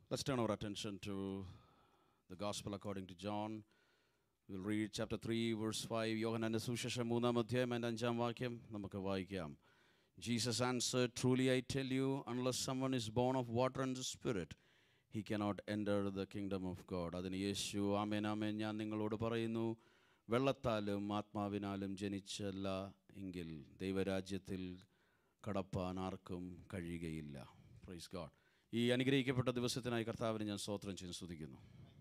Let's turn our attention to the Gospel according to John. We'll read chapter 3, verse 5. യോഹന്നാൻ്റെ സുവിശേഷം മൂന്നാം അധ്യായം എൻ്റെ അഞ്ചാം വാക്യം നമുക്ക് വായിക്കാം Jesus answer truly I tell you unless someone is born of water and the spirit he cannot enter the kingdom of God അതിന് യേശു ആമേൻ ആമേൻ ഞാൻ നിങ്ങളോട് പറയുന്നു വെള്ളത്താലും ആത്മാവിനാലും ജനിച്ചല്ല എങ്കിൽ ദൈവരാജ്യത്തിൽ കടപ്പാൻ ആർക്കും കഴിയുകയില്ല പ്രൈസ് ഗോഡ് ഈ അനുഗ്രഹിക്കപ്പെട്ട ദിവസത്തിനായി കർത്താവിനെ ഞാൻ സ്തോത്രം ചെയ്ത് സ്തുതിക്കുന്നു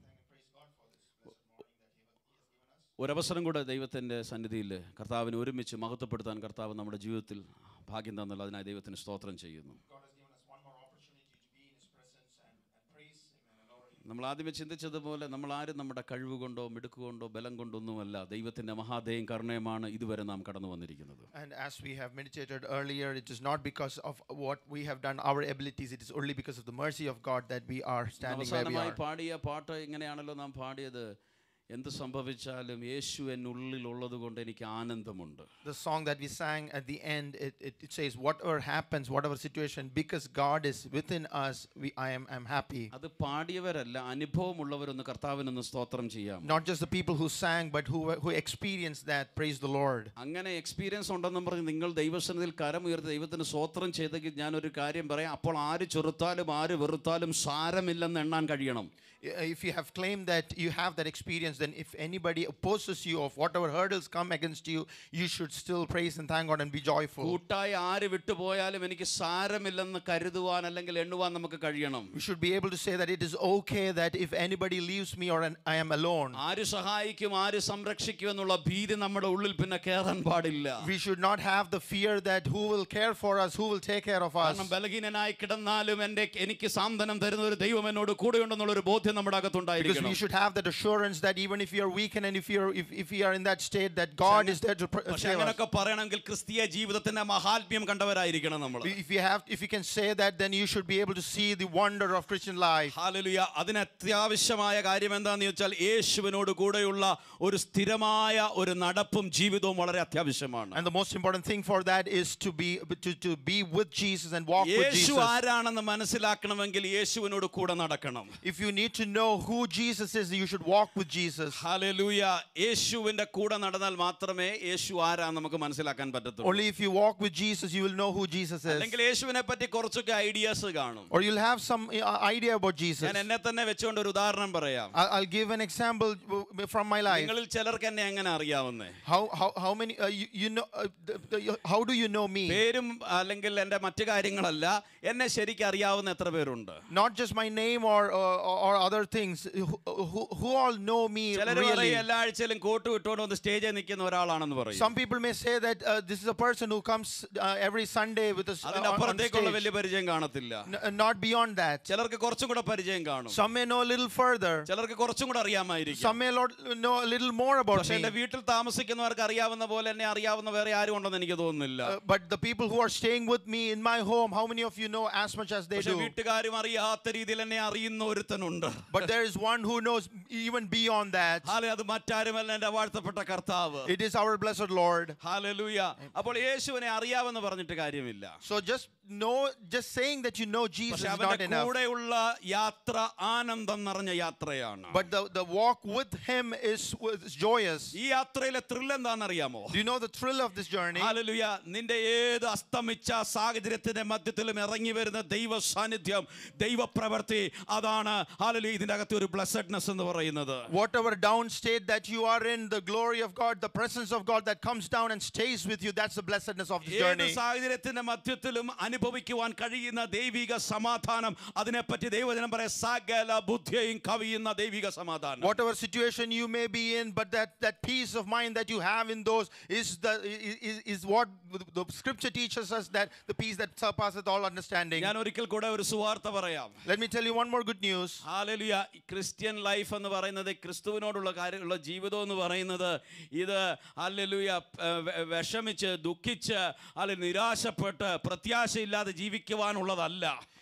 ഒരവസരം കൂടെ ദൈവത്തിൻ്റെ സന്നിധിയിൽ കർത്താവിനെ ഒരുമിച്ച് മഹത്വപ്പെടുത്താൻ കർത്താവ് നമ്മുടെ ജീവിതത്തിൽ ഭാഗ്യം തന്നുള്ള അതിനായി ദൈവത്തിന് സ്തോത്രം ചെയ്യുന്നു God has given us one more opportunity to be in His presence and, and praise Him and adore Him. നമ്മൾ ആദ്യമേ ചിന്തിച്ചതുപോലെ നമ്മൾ ആരും നമ്മുടെ കഴിവ് കൊണ്ടോ മിടുക്ക് കൊണ്ടോ ബലം കൊണ്ടൊന്നുമല്ല ദൈവത്തിൻ്റെ മഹാദയം കരുണയുമാണ് ഇതുവരെ നാം കടന്നു വന്നിരിക്കുന്നത് And as we have meditated earlier, it is not because of what we have done, our abilities, it is only because of the mercy of God that we are standing where we അവസാനമായി are. പാടിയ പാട്ട് ഇങ്ങനെയാണല്ലോ നാം പാടിയത് എന്ത് സംഭവിച്ചാലും യേശു എന്നുള്ളിലുള്ളത് കൊണ്ട് എനിക്ക് ആനന്ദമുണ്ട് The song that we sang at the end, it, it, it says, Whatever happens, whatever situation, because God is within us, we, I am I'm happy. അത് പാടിയവരല്ല അനുഭവമുള്ളവരൊന്ന് കർത്താവിനൊന്ന് സ്തോത്രം ചെയ്യാം Not just the people who sang, but who, who experienced that. Praise the Lord. അങ്ങനെ experience ഉണ്ടെന്നും പറഞ്ഞ് നിങ്ങൾ ദൈവസന്നിധിയിൽ കരമുയർത്തി ദൈവത്തിന് സ്വോത്രം ചെയ്തെങ്കിൽ ഞാനൊരു കാര്യം പറയാം അപ്പോൾ ആര് ചെറുത്താലും ആര് വെറുത്താലും സാരമില്ലെന്ന് എണ്ണാൻ കഴിയണം I- If you have claimed that you have that experience, then if anybody opposes you of whatever hurdles come against you, you should still praise and thank God and be joyful. കൂട്ടായി ആര് വിട്ടുപോയാലും എനിക്ക് സാരമില്ലെന്ന് കരുതുവാൻ അല്ലെങ്കിൽ എണ്ണുവാൻ നമുക്ക് കഴിയണം We should be able to say that it is okay that if anybody leaves me or an, I am alone. ആര് സഹായിക്കും ആര് സംരക്ഷിക്കും എന്നുള്ള ഭീതി നമ്മുടെ ഉള്ളിൽ പിന്നെ കയറാൻ പാടില്ല We should not have the fear that who will care for us, who will take care of us. കാരണം ബലഹീനനായി കിടന്നാലും എൻ്റെ എനിക്ക് സാന്ത്വനം തരുന്ന ഒരു ദൈവം എന്നോട് കൂടെയുണ്ടെന്നുള്ള ഒരു ബോധ്യം നമ്മുടെ Because അകത്തുണ്ടായിരിക്കണം we should have that assurance that even if we are weakened and if we are if, if we are in that state, that God is there to pr- പക്ഷെ save us. അങ്ങനെയൊക്കെ പറയണമെങ്കിൽ ക്രിസ്തീയ ജീവിതത്തിന്റെ മഹാത്മ്യം കണ്ടവരായിരിക്കണം നമ്മൾ We- If you have, if you can say that, then you should be able to see the wonder of Christian life. ഹാലലുയ അതിന് അത്യാവശ്യമായ കാര്യം എന്താന്ന് ചോദിച്ചാൽ യേശുവിനോട് കൂടെയുള്ള ഒരു സ്ഥിരമായ ഒരു നടപ്പും ജീവിതവും വളരെ അത്യാവശ്യമാണ് And the most important thing for that is to be to, to be with Jesus and walk with Yeshu Jesus. ആരാണെന്ന് മനസ്സിലാക്കണമെങ്കിൽ യേശുവിനോട് കൂടെ നടക്കണം If you need to know who Jesus is, you should walk with Jesus. Hallelujah യേശുവിന്റെ കൂടെ നടന്നാൽ മാത്രമേ യേശു ആരാന്ന് നമുക്ക് മനസ്സിലാക്കാൻ പറ്റത്തുള്ളൂ Only if you walk with Jesus, you will know who Jesus is. അല്ലെങ്കിൽ യേശുവിനെ പറ്റി കുറച്ചൊക്കെ ഐഡിയാസ് കാണും Or you'll have some uh, idea about Jesus. ഞാൻ എന്നെ തന്നെ വെച്ചുകൊണ്ട് ഒരു ഉദാഹരണം പറയാം I- I'll give an example uh, from my life. നിങ്ങളിൽ ചിലർക്ക് എന്നെ എങ്ങനെ അറിയാവുന്നേ How how how many uh, you, you know? Uh, the, the, how do you know me? പേരും അല്ലെങ്കിൽ എൻ്റെ മറ്റു കാര്യങ്ങളല്ല എന്നെ ശരിക്കും അറിയാവുന്ന എത്ര പേരുണ്ട് Not just my name or or, or other things. Who, who, who all know me ചിലർ really? പറയും എല്ലാ ആഴ്ചയിലും കോട്ട് വിട്ടുകൊണ്ട് വന്ന് സ്റ്റേജിൽ നിൽക്കുന്ന ഒരാളാണെന്ന് പറയും Some people may say that uh, this is a person who comes uh, every Sunday with us uh, അതിന്റെ on, on അപ്പുറത്തേക്കുള്ള stage. വലിയ പരിചയം കാണത്തില്ല N- uh, not beyond that. ചിലർക്ക് കുറച്ചും കൂടെ പരിചയം കാണും Some may know a little further. ചിലർക്ക് കുറച്ചും കൂടെ അറിയാമായിരിക്കും Some may lot, know a little more about പക്ഷെ me. എന്റെ വീട്ടിൽ താമസിക്കുന്നവർക്ക് അറിയാവുന്ന പോലെ എന്നെ അറിയാവുന്ന വേറെ ആരും ഉണ്ടെന്ന് എനിക്ക് തോന്നുന്നില്ല Uh, but the people who are staying with me in my home, how many of you know as much as they പക്ഷെ do? വീട്ടുകാരും അറിയാത്ത രീതിയിൽ എന്നെ അറിയുന്ന ഒരുത്തനുണ്ട് But there is one who knows even beyond that. ഹാലെ അത് മറ്റാരുമല്ല എന്റെ വാഴ്ത്തപ്പെട്ട കർത്താവ് It is our blessed Lord. Hallelujah അപ്പോൾ യേശുവിനെ അറിയാമെന്ന് പറഞ്ഞിട്ട് കാര്യമില്ല So just know, just saying that you know Jesus പക്ഷെ is not അവന്റെ enough. കൂടെയുള്ള യാത്ര ആനന്ദം നിറഞ്ഞ യാത്രയാണ് But the, the walk with Him is, is joyous. ഈ യാത്രയിലെ ത്രില്ല് എന്താണെന്നറിയാമോ Do you know the thrill of this journey? ഹാലലുയ നിന്റെ ഏത് അസ്തമിച്ച സാഹചര്യത്തിന്റെ മധ്യത്തിലും ഇറങ്ങി വരുന്ന ദൈവ സാന്നിധ്യം ദൈവപ്രവൃത്തി അതാണ് ഹാലലു ഇതിന്റെ അകത്ത് ഒരു ബ്ലസ്സഡ്നെസ് എന്ന് പറയുന്നത് Whatever down state that you are in, the glory of God, the presence of God that comes down and stays with you, that's the blessedness of this ഏത് journey. സാഹചര്യത്തിന്റെ മധ്യത്തിലും അനുഭവിക്കുവാൻ കഴിയുന്ന ദൈവിക സമാധാനം അതിനെപ്പറ്റി ദൈവജനം പറയാം സകല ബുദ്ധിയെയും കവിയുന്ന ദൈവിക സമാധാനം Whatever situation you may be in, but that, that peace of mind that you have in those is the is, is what the scripture teaches us that the peace that surpasseth all understanding. ഞാൻ ഒരിക്കൽ കൂടെ ഒരു സുവാർത്ത പറയാം Let me tell you one more good news. Hallelujah Christian life എന്ന് പറയുന്നത് ക്രിസ്തുവിനോടുള്ള കാര്യമുള്ള ജീവിതം എന്ന് പറയുന്നത് ഇത് ഹാലലുയ വിഷമിച്ച് ദുഃഖിച്ച് അല്ലെ നിരാശപ്പെട്ട് പ്രത്യാശയില്ലാതെ ജീവിക്കുവാനുള്ളതല്ല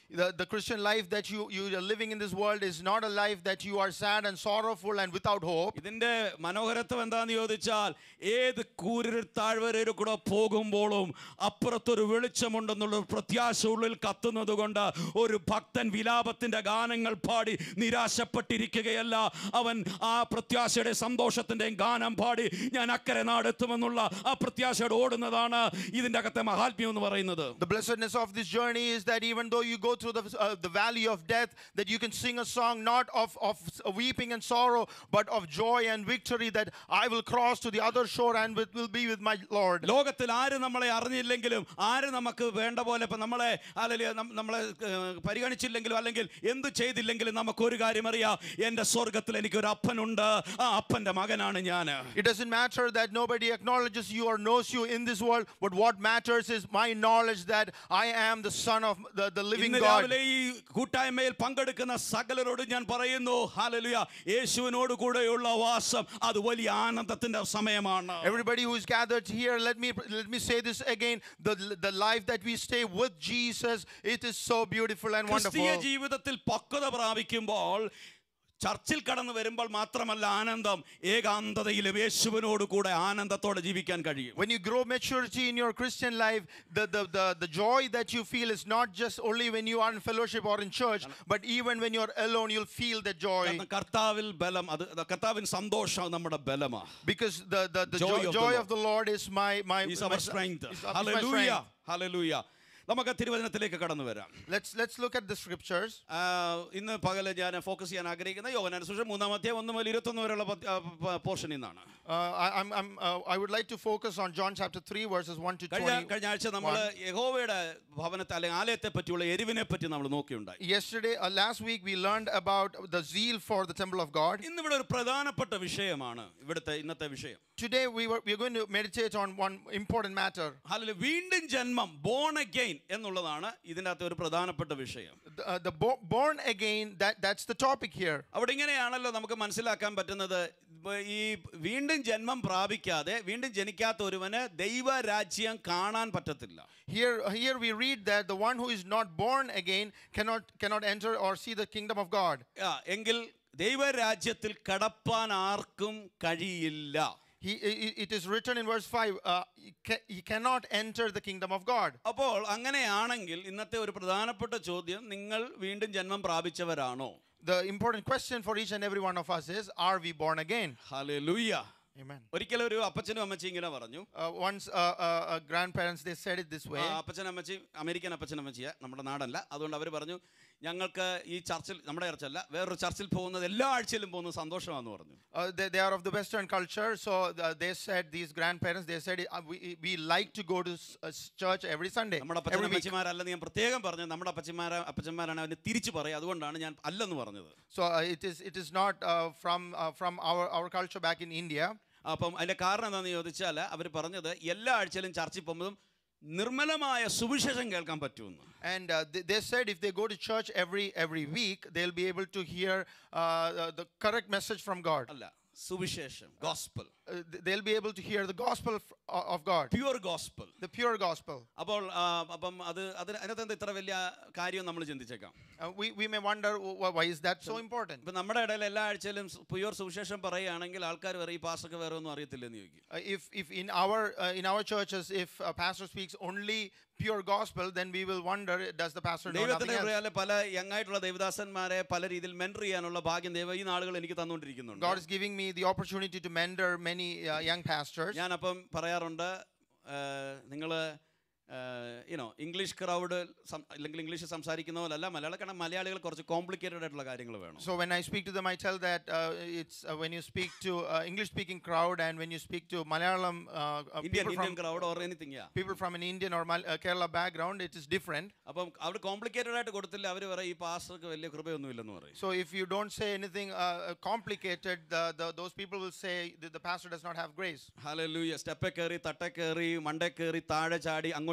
the, the Christian life that you, you are living in this world is not a life that you are sad and sorrowful and without hope. ഇതിന്റെ മനോഹരത്വം എന്താന്ന് ചോദിച്ചാൽ ഏത് കൂരിരുൾ താഴ്വരയിൽ കൂടെ പോകുമ്പോഴും അപ്പുറത്തൊരു വെളിച്ചമുണ്ടെന്നുള്ള ഒരു പ്രത്യാശ ഉള്ളിൽ കത്തുന്നത് കൊണ്ട് ഒരു ഭക്തൻ വിലാപത്തിന്റെ ഗാനങ്ങൾ പാടി നിരാശപ്പെട്ടിരിക്കുകയല്ല അവൻ ആ പ്രത്യാശയുടെ സന്തോഷത്തിന്റെയും ഗാനം പാടി ഞാൻ അക്കരെ നാടെത്തുമെന്നുള്ള ആ പ്രത്യാശയോട് ഓടുന്നതാണ് ഇതിന്റെ അകത്തെ മഹാത്മ്യം എന്ന് പറയുന്നത് The blessedness of this journey is that even though you go through the, uh, the valley of death, that you can sing a song not of, of s- weeping and sorrow, but of joy and victory that I will cross to the other shore and with, will be with my Lord. ലോകത്തിൽ ആര് നമ്മളെ അറിഞ്ഞില്ലെങ്കിലും ആര് നമുക്ക് വേണ്ട പോലെ ഇപ്പം നമ്മളെ അല്ലെങ്കിൽ നമ്മളെ ഏഹ്, പരിഗണിച്ചില്ലെങ്കിലും അല്ലെങ്കിൽ എന്ത് ചെയ്തില്ലെങ്കിലും നമുക്കൊരു കാര്യം അറിയാം എൻ്റെ സ്വർഗത്തിൽ എനിക്കൊരു അപ്പനുണ്ട് ആ അപ്പൻ്റെ മകനാണ് ഞാൻ It doesn't matter that nobody acknowledges you or knows you in this world, but what matters is my knowledge that I am the Son of the, the living ഇന്ന് God. രാവിലെ ഈ കൂട്ടായ്മയിൽ പങ്കെടുക്കുന്ന സകലരോട് ഞാൻ പറയുന്നു ഹാലലുയ യേശുവിനോട് കൂടെയുള്ള വാസം അത് വലിയ ആനന്ദത്തിന്റെ സമയമാണ് Everybody who is gathered here, let me let me say this again: the the life that we stay with Jesus, it is so beautiful and ക്രിസ്തീയ wonderful. ജീവിതത്തിൽ പക്വത പ്രാപിക്കുമ്പോൾ ചർച്ചിൽ കടന്നു വരുമ്പോൾ മാത്രമല്ല ആനന്ദം ഏകാന്തതയിലും യേശുവിനോട് കൂടെ ആനന്ദത്തോടെ ജീവിക്കാൻ കഴിയും When you grow maturity in your Christian life, the, the, the, the joy that you feel is not just only when you are in fellowship or in church, but even when you're alone, you'll feel the joy. കാരണം കർത്താവിൽ ബലം അത് അത് കർത്താവിൻ സന്തോഷം നമ്മുടെ ബലമാണ് Because the, the, the Joy joy, of the joy Lord. of the Lord is my, my, is my our strength is- is my hallelujah strength. Hallelujah നമുക്ക് തിരുവചനത്തിലേക്ക് കടന്നു വരാം Let's, let's look at the scriptures. ആ, ഇന്ന് പകല് ഞാൻ focus ചെയ്യാൻ ആഗ്രഹിക്കുന്ന യോഗനാന സുഷം മൂന്നാം അധ്യായം ഒന്ന് മുതൽ ഇരുപത്തൊന്ന് വരെയുള്ള പോർഷൻ നിന്നാണ് Uh, I, I'm, I'm, uh, I would like to focus on John chapter 3, verses 1 to കഴിഞ്ഞ 20. കഴിഞ്ഞ ആഴ്ച നമ്മൾ യഹോവയുടെ ഭവനത്തെ അല്ലെങ്കിൽ ആലയത്തെ പറ്റിയുള്ള എരിവിനെ പറ്റി നമ്മൾ നോക്കിയുണ്ടായി Yesterday, uh, last week, we learned about the zeal for the temple of God. ഇന്നിവിടെ ഒരു പ്രധാനപ്പെട്ട വിഷയമാണ് ഇവിടുത്തെ ഇന്നത്തെ വിഷയം Today, we were, we are going to meditate on one important matter. അതിൽ വീണ്ടും ജന്മം ബോൺ അഗെയിൻ എന്നുള്ളതാണ് ഇതിൻ്റെ അകത്തെ ഒരു പ്രധാനപ്പെട്ട വിഷയം The, uh, the bo- born again, that, that's the topic here. അവിടെ ഇങ്ങനെയാണല്ലോ നമുക്ക് മനസ്സിലാക്കാൻ പറ്റുന്നത് ഇപ്പൊ ഈ വീണ്ടും ജന്മം പ്രാപിക്കാതെ വീണ്ടും ജനിക്കാത്ത ഒരുവന് ദൈവരാജ്യം കാണാൻ പറ്റത്തില്ല Here, here we read that the one who is not born again cannot, cannot enter or see the kingdom of God. ആ, എങ്കിൽ ദൈവരാജ്യത്തിൽ കടപ്പാൻ ആർക്കും കഴിയില്ല He, i- it is written in verse 5 uh, he, ca- he cannot enter the kingdom of God. അപ്പോൾ അങ്ങനെയാണെങ്കിൽ ഇന്നത്തെ ഒരു പ്രധാനപ്പെട്ട ചോദ്യം നിങ്ങൾ വീണ്ടും ജന്മം പ്രാപിച്ചവരാണോ The important question for each and every one of us is Are we born again? Hallelujah Amen. ഒരിക്കലും ഒരു അപ്പച്ചനും അമ്മച്ചി ഇങ്ങനെ പറഞ്ഞു Uh, once uh, uh, uh, grandparents they said it this way. ആ, അപ്പച്ചൻ അമ്മച്ചി അമേരിക്കൻ അപ്പച്ചൻ അമ്മച്ചിയാ നമ്മുടെ നാടല്ല അതുകൊണ്ട് അവർ പറഞ്ഞു ഞങ്ങൾക്ക് ഈ ചർച്ചിൽ നമ്മുടെ ചർച്ചല്ല വേറൊരു ചർച്ചിൽ പോകുന്നത് എല്ലാ ആഴ്ചയിലും പോകുന്നത് സന്തോഷമാണെന്ന് പറഞ്ഞു Uh, they, they are of the Western culture, so uh, they said these grandparents they said uh, we, we like to go to s- uh, s- church every Sunday, നമ്മുടെ അപ്പച്ചൻ every week. അമ്മച്ചിമാരല്ലെന്ന് ഞാൻ പ്രത്യേകം പറഞ്ഞു നമ്മുടെ അപ്പച്ചന്മാരെ അപ്പച്ചന്മാരാണ് അവന് തിരിച്ചു പറയുക അതുകൊണ്ടാണ് ഞാൻ അല്ലെന്ന് പറഞ്ഞത് So uh, it is it is not uh, from uh, from our our culture back in India. അപ്പം അതിന്റെ കാരണം എന്താണെന്ന് ചോദിച്ചാൽ അവർ പറഞ്ഞത് എല്ലാ ആഴ്ചയിലും ചർച്ചിൽ പോകുന്നതും നിർമ്മലമായ സുവിശേഷം കേൾക്കാൻ പറ്റുമെന്ന് And uh, they, they said if they go to church every every week, they'll be able to hear uh, uh, the correct message from God. അല്ല സുവിശേഷം gospel Uh, th- they'll be able to hear the gospel f- uh, of God, pure gospel the pure gospel. അപ്പോൾ ആ, അപ്പം അത് അതിന് അതിനകത്ത് എന്താ ഇത്ര വലിയ കാര്യം നമ്മൾ ചിന്തിച്ചേക്കാം Uh, we, we may wonder wh- why is that so important. ഇപ്പം നമ്മുടെ ഇടയിൽ എല്ലാ ആഴ്ചയിലും പ്യുവർ സുവിശേഷം പറയുകയാണെങ്കിൽ ആൾക്കാർ പറയും ഈ പാസ്റ്റർക്ക് വേറെ ഒന്നും അറിയത്തില്ലെന്ന് ചോദിക്കും Uh, if if in our uh, in our churches if a pastor speaks only pure gospel, then we will wonder does the pastor know nothing ദൈവത്തിന്റെ else? കൃപയാലെ പല യങ് ആയിട്ടുള്ള ദൈവദാസന്മാരെ പല രീതിയിൽ മെൻറ്റർ ചെയ്യാനുള്ള ഭാഗ്യം ദൈവം ഈ നാളുകൾ എനിക്ക് തന്നുകൊണ്ടിരിക്കുന്നുണ്ട് God is giving me the opportunity to mentor many uh, young pastors. ഞാനപ്പം പറയാറുണ്ട് നിങ്ങൾ യുനോ ഇംഗ്ലീഷ് ക്രൗഡ് അല്ലെങ്കിൽ ഇംഗ്ലീഷ് സംസാരിക്കുന്ന പോലല്ല മലയാളം കാരണം മലയാളികൾ കുറച്ച് കോംപ്ലിക്കേറ്റഡ് ആയിട്ടുള്ള കാര്യങ്ങൾ വേണം So when I speak to them, I tell that uh, it's uh, when you speak to uh, English-speaking crowd and when you speak to Malayalam uh, uh, Indian people Indian from crowd or anything people from an Indian or Mal- uh, Kerala background, it is different. അപ്പം അവർ complicated ആയിട്ട് കൊടുത്തില്ല അവർ പറയും ഈ പാസ്റ്റർക്ക് വലിയ കൃപയൊന്നും ഇല്ലെന്ന് പറയും So if you don't say anything uh, uh, complicated, the, the, those people will say that the pastor does not have grace. ഹലൂയ സ്റ്റെപ്പെ കയറി തട്ടെ കയറി മണ്ടേ കയറി താഴെ ചാടി അങ്ങോട്ട്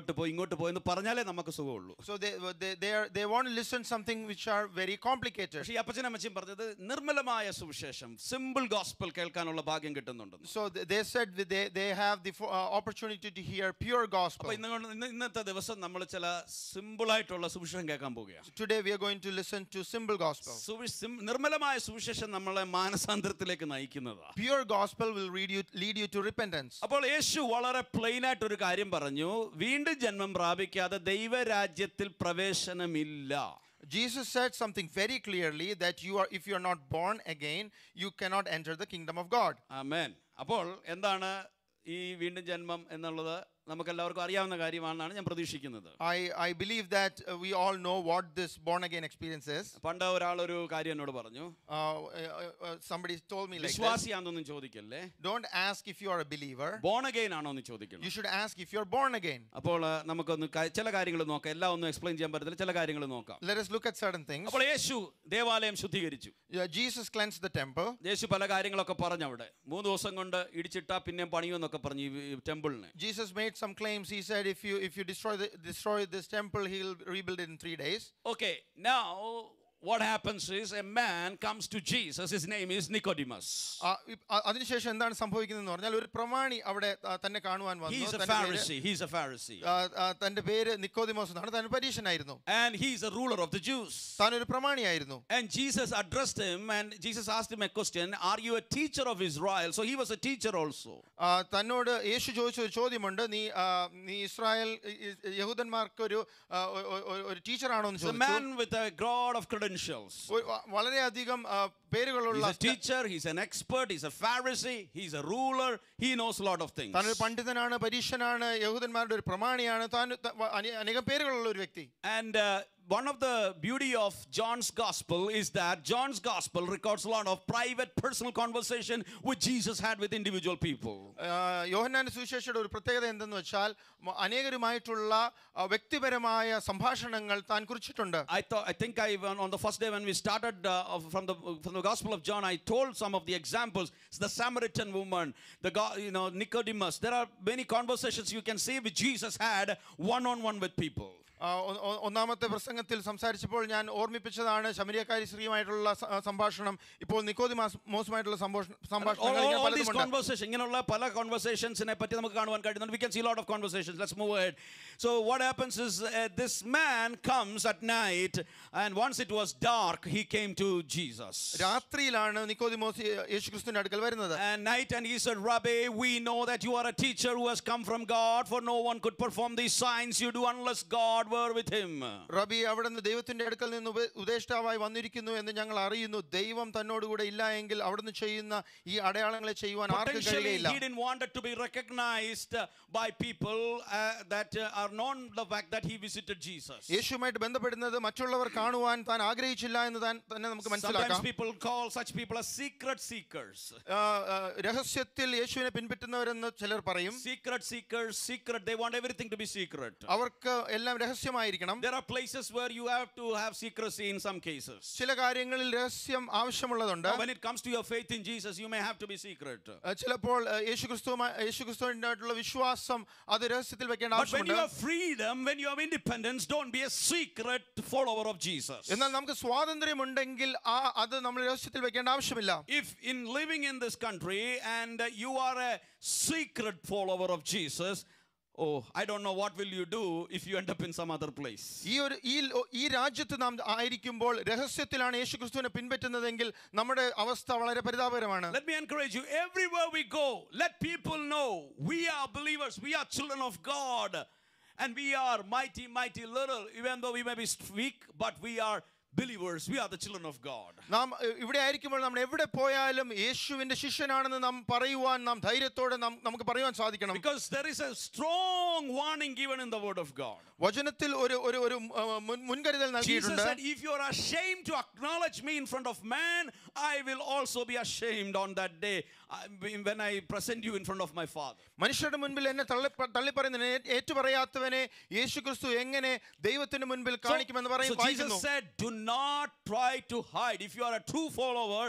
അങ്ങോട്ട് പോയി ഇങ്ങോട്ട് പോയി എന്ന് പറഞ്ഞാലേ നമുക്ക് സുഖമുള്ളൂ So they, they, they, are, they want to listen something which are very complicated. പക്ഷേ ഈ അപ്പച്ചനമ്മച്ചും പറഞ്ഞത് നിർമ്മലമായ സുവിശേഷം സിമ്പിൾ ഗോസ്പൽ കേൾക്കാനുള്ള ഭാഗ്യം കിട്ടുന്നുണ്ടെന്ന് So th- they said that they, they have the fo- uh, opportunity to hear pure gospel. അപ്പൊ ഇന്ന് കൊണ്ട് ഇന്ന് ഇന്നത്തെ ദിവസം നമ്മൾ ചില സിമ്പിൾ ആയിട്ടുള്ള സുവിശേഷം കേൾക്കാൻ പോവുകയാണ് Today we are going to listen to simple gospel. സുവി- സിം- നിർമ്മലമായ സുവിശേഷം നമ്മളെ മാനസാന്തരത്തിലേക്ക് നയിക്കുന്നതാണ് Pure gospel will lead you, lead you to repentance. അപ്പോൾ യേശു വളരെ പ്ലെയിൻ ആയിട്ട് ഒരു കാര്യം പറഞ്ഞു വീണ്ടും ജന്മം പ്രാപിക്കാതെ ദൈവരാജ്യത്തിൽ പ്രവേശനമില്ല Jesus said something very clearly that you are if you are not born again, you cannot enter the kingdom of God. ആമേൻ അപ്പോൾ എന്താണ് ഈ വീണ്ടും ജന്മം എന്നുള്ളത് നമുക്ക് എല്ലാവർക്കും അറിയാവുന്ന കാര്യമാണെന്നാണ് ഞാൻ പ്രതീക്ഷിക്കുന്നത് I, I believe that uh, we all know what this born again experience is. പണ്ട് ഒരാളൊരു കാര്യം എന്നോട് പറഞ്ഞു Uh, uh, uh, somebody told me like this. വിശ്വാസിയാണെന്നൊന്നും ചോദിക്കല്ലേ Don't ask if you are a believer. Born again ആണോ എന്ന് ചോദിക്കണം You should ask if you're born again. അപ്പോൾ ആ, നമുക്കൊന്ന് ക- ചില കാര്യങ്ങൾ നോക്കാം എല്ലാം ഒന്നും എക്സ്പ്ലെയിൻ ചെയ്യാൻ പറ്റത്തില്ല ചില കാര്യങ്ങൾ നോക്കാം Let us look at certain things. അപ്പോൾ യേശു ദേവാലയം ശുദ്ധീകരിച്ചു Yeah, Jesus cleansed the temple. യേശു പല കാര്യങ്ങളൊക്കെ പറഞ്ഞു അവിടെ മൂന്ന് ദിവസം കൊണ്ട് ഇടിച്ചിട്ടാ പിന്നെ പണിയുമെന്നൊക്കെ പറഞ്ഞു ഈ ടെമ്പിളിന് Jesus made some claims. He said, if you if you destroy the, destroy this temple, he'll rebuild it in three days. Okay, now what happens is a man comes to Jesus. His name is Nicodemus. ആ, ഇപ്- ആ, അതിനുശേഷം എന്താണ് സംഭവിക്കുന്നതെന്ന് പറഞ്ഞാൽ ഒരു പ്രമാണി അവിടെ ആ, തന്നെ കാണുവാൻ വന്നു He's a തന്റെ പേര്, Pharisee. He's a Pharisee. ആ, ആ, തന്റെ പേര് നിക്കോദിമോസ് എന്നാണ് താൻ പരീക്ഷനായിരുന്നു And he's a ruler of the Jews. താൻ ഒരു പ്രമാണിയായിരുന്നു And Jesus addressed him and Jesus asked him a question Are you a teacher of Israel? So he was a teacher also. ആ, തന്നോട് യേശു ചോദിച്ച ഒരു ചോദ്യമുണ്ട് നീ ആ, നീ ഇസ്രായേൽ ഇ- ഇ- യഹൂദന്മാർക്ക് ഒരു ആ, ഒ- ഒ- ഒ- ഒരു ടീച്ചറാണോ എന്ന് He's a ചോദിച്ചു man with a god of credentials. ഒരു- വ- വളരെയധികം ആ, പേരുകളുള്ള He's a teacher, he's an expert, he's a Pharisee, he's a ruler, he knows a lot of things. താൻ ഒരു പണ്ഡിതനാണ് പരീക്ഷനാണ് യഹൂദന്മാരുടെ ഒരു പ്രമാണിയാണ് താൻ ത- വ- അനെ- അനേകം പേരുകളുള്ള ഒരു വ്യക്തി And uh, one of the beauty of John's gospel is that John's gospel records a lot of private personal conversation which Jesus had with individual people. ആ, യോഹന്നാന്റെ സുവിശേഷയുടെ ഒരു പ്രത്യേകത എന്തെന്ന് വെച്ചാൽ മ- അനേകരുമായിട്ടുള്ള ആ, വ്യക്തിപരമായ സംഭാഷണങ്ങൾ താൻ കുറിച്ചിട്ടുണ്ട് I thought I think I when- on the first day when we started uh, of- from the from the Gospel of John I told some of the examples the Samaritan woman the go- you know Nicodemus there are many conversations you can see which Jesus had one on one with people ആ, ഒ- ഒ- ഒന്നാമത്തെ പ്രസംഗത്തിൽ സംസാരിച്ചപ്പോൾ ഞാൻ ഓർമ്മിപ്പിച്ചതാണ് ശമരിയക്കാരി സ്ത്രീയുമായിട്ടുള്ള സ- ആ, സംഭാഷണം ഇപ്പോൾ നിക്കോദി മോശമായിട്ടുള്ള all, സംഭാഷണങ്ങൾ all, ഇങ്ങനെ all these പലതുമുണ്ട് conversations ഇങ്ങനെയുള്ള പല കോൺവെർസേഷൻസിനെ പറ്റി നമുക്ക് കാണുവാൻ കഴിയുന്നുണ്ട് we can see a lot of conversations let's move ahead so what happens is uh, this man comes at night and once it was dark he came to Jesus രാത്രിയിലാണ് നിക്കോദിമോസ് യേശുക്രിസ്തുവിന്റെ അടുക്കൽ വരുന്നത് and night and he said rabbi we know that you are a teacher who has come from god for no one could perform these signs you do unless god were with him റബി അവിടെ നിന്ന് ദൈവത്തിന്റെ അടുക്കൽ നിന്ന് ഉപ- ഉപദേഷ്ടാവായി വന്നിരിക്കുന്നു എന്ന് ഞങ്ങൾ അറിയുന്നു ദൈവം തന്നോടുകൂടെ ഇല്ല എങ്കിൽ അവിടുന്ന് ചെയ്യുന്ന ഈ അടയാളങ്ങളെ ചെയ്യുവാൻ ആർക്കും Potentially, കഴിയുകയില്ല he didn't want it to be recognized uh, by people uh, that uh, are known the fact that he visited Jesus. യേശുവുമായിട്ട് ബന്ധപ്പെടുന്നത് മറ്റുള്ളവർ കാണുവാൻ താൻ ആഗ്രഹിച്ചില്ല എന്ന് താൻ തന്നെ നമുക്ക് Sometimes മനസ്സിലാക്കാം people call such people as secret seekers. ആ, ആ, രഹസ്യത്തിൽ യേശുവിനെ പിൻപറ്റുന്നവരെന്ന് ചിലർ പറയും Secret seekers, secret, they want everything to be secret. അവർക്ക് എല്ലാം രഹസ്യമായിരിക്കണം There are places where you have to have secrecy in some cases. ചില കാര്യങ്ങളിൽ രഹസ്യം ആവശ്യമുള്ളതുണ്ട് When it comes to your faith in Jesus, you may have to be secret. ആ, ചിലപ്പോൾ യേശുക്രിസ്തുവുമായി യേശുക്രിസ്തുവിനായിട്ടുള്ള വിശ്വാസം അത് രഹസ്യത്തിൽ വെക്കേണ്ട But when you ആവശ്യമുണ്ട് have freedom, when you have independence, don't be a secret follower of Jesus. എന്നാൽ നമുക്ക് സ്വാതന്ത്ര്യമുണ്ടെങ്കിൽ ആ അത് നമ്മൾ രഹസ്യത്തിൽ വെക്കേണ്ട ആവശ്യമില്ല If in living in this country and uh, you are a secret follower of Jesus, oh, I don't know what will you do if you end up in some other place. ഈ ഒരു ഈ law- ഈ രാജ്യത്ത് നാം ആയിരിക്കുമ്പോൾ രഹസ്യത്തിലാണ് യേശുക്രിസ്തുവിനെ പിൻപറ്റുന്നതെങ്കിൽ നമ്മുടെ അവസ്ഥ വളരെ പരിതാപകരമാണ് Let me encourage you everywhere we go, let people know we are believers, we are children of God, and we are mighty, mighty little, even though we may be weak, but we are believers, we are the children of God. നാം എ- ഇവിടെ ആയിരിക്കുമ്പോൾ നമ്മൾ എവിടെ പോയാലും യേശുവിന്റെ ശിഷ്യനാണെന്ന് നാം പറയുവാൻ നാം ധൈര്യത്തോടെ നാം നമുക്ക് പറയുവാൻ സാധിക്കണം Because there is a strong warning given in the Word of God. വചനത്തിൽ ഒരു ഒരു ഒരു ആ, മുൻ- മുൻകരുതൽ Jesus നൽകിയിട്ടുണ്ട് said, If you are ashamed to acknowledge me in front of man, I will also be ashamed on that day I- when I present you in front of my Father. മനുഷ്യരുടെ മുൻപിൽ എന്നെ തള്ളി തള്ളിപ്പറയുന്നതിനെ ഏറ്റുപറയാത്തവനെ യേശുക്രിസ്തു എങ്ങനെ ദൈവത്തിന് മുൻപിൽ കാണിക്കുമെന്ന് പറയും so Jesus വായിക്കുന്നു said, Do not try to hide. If you are a true follower,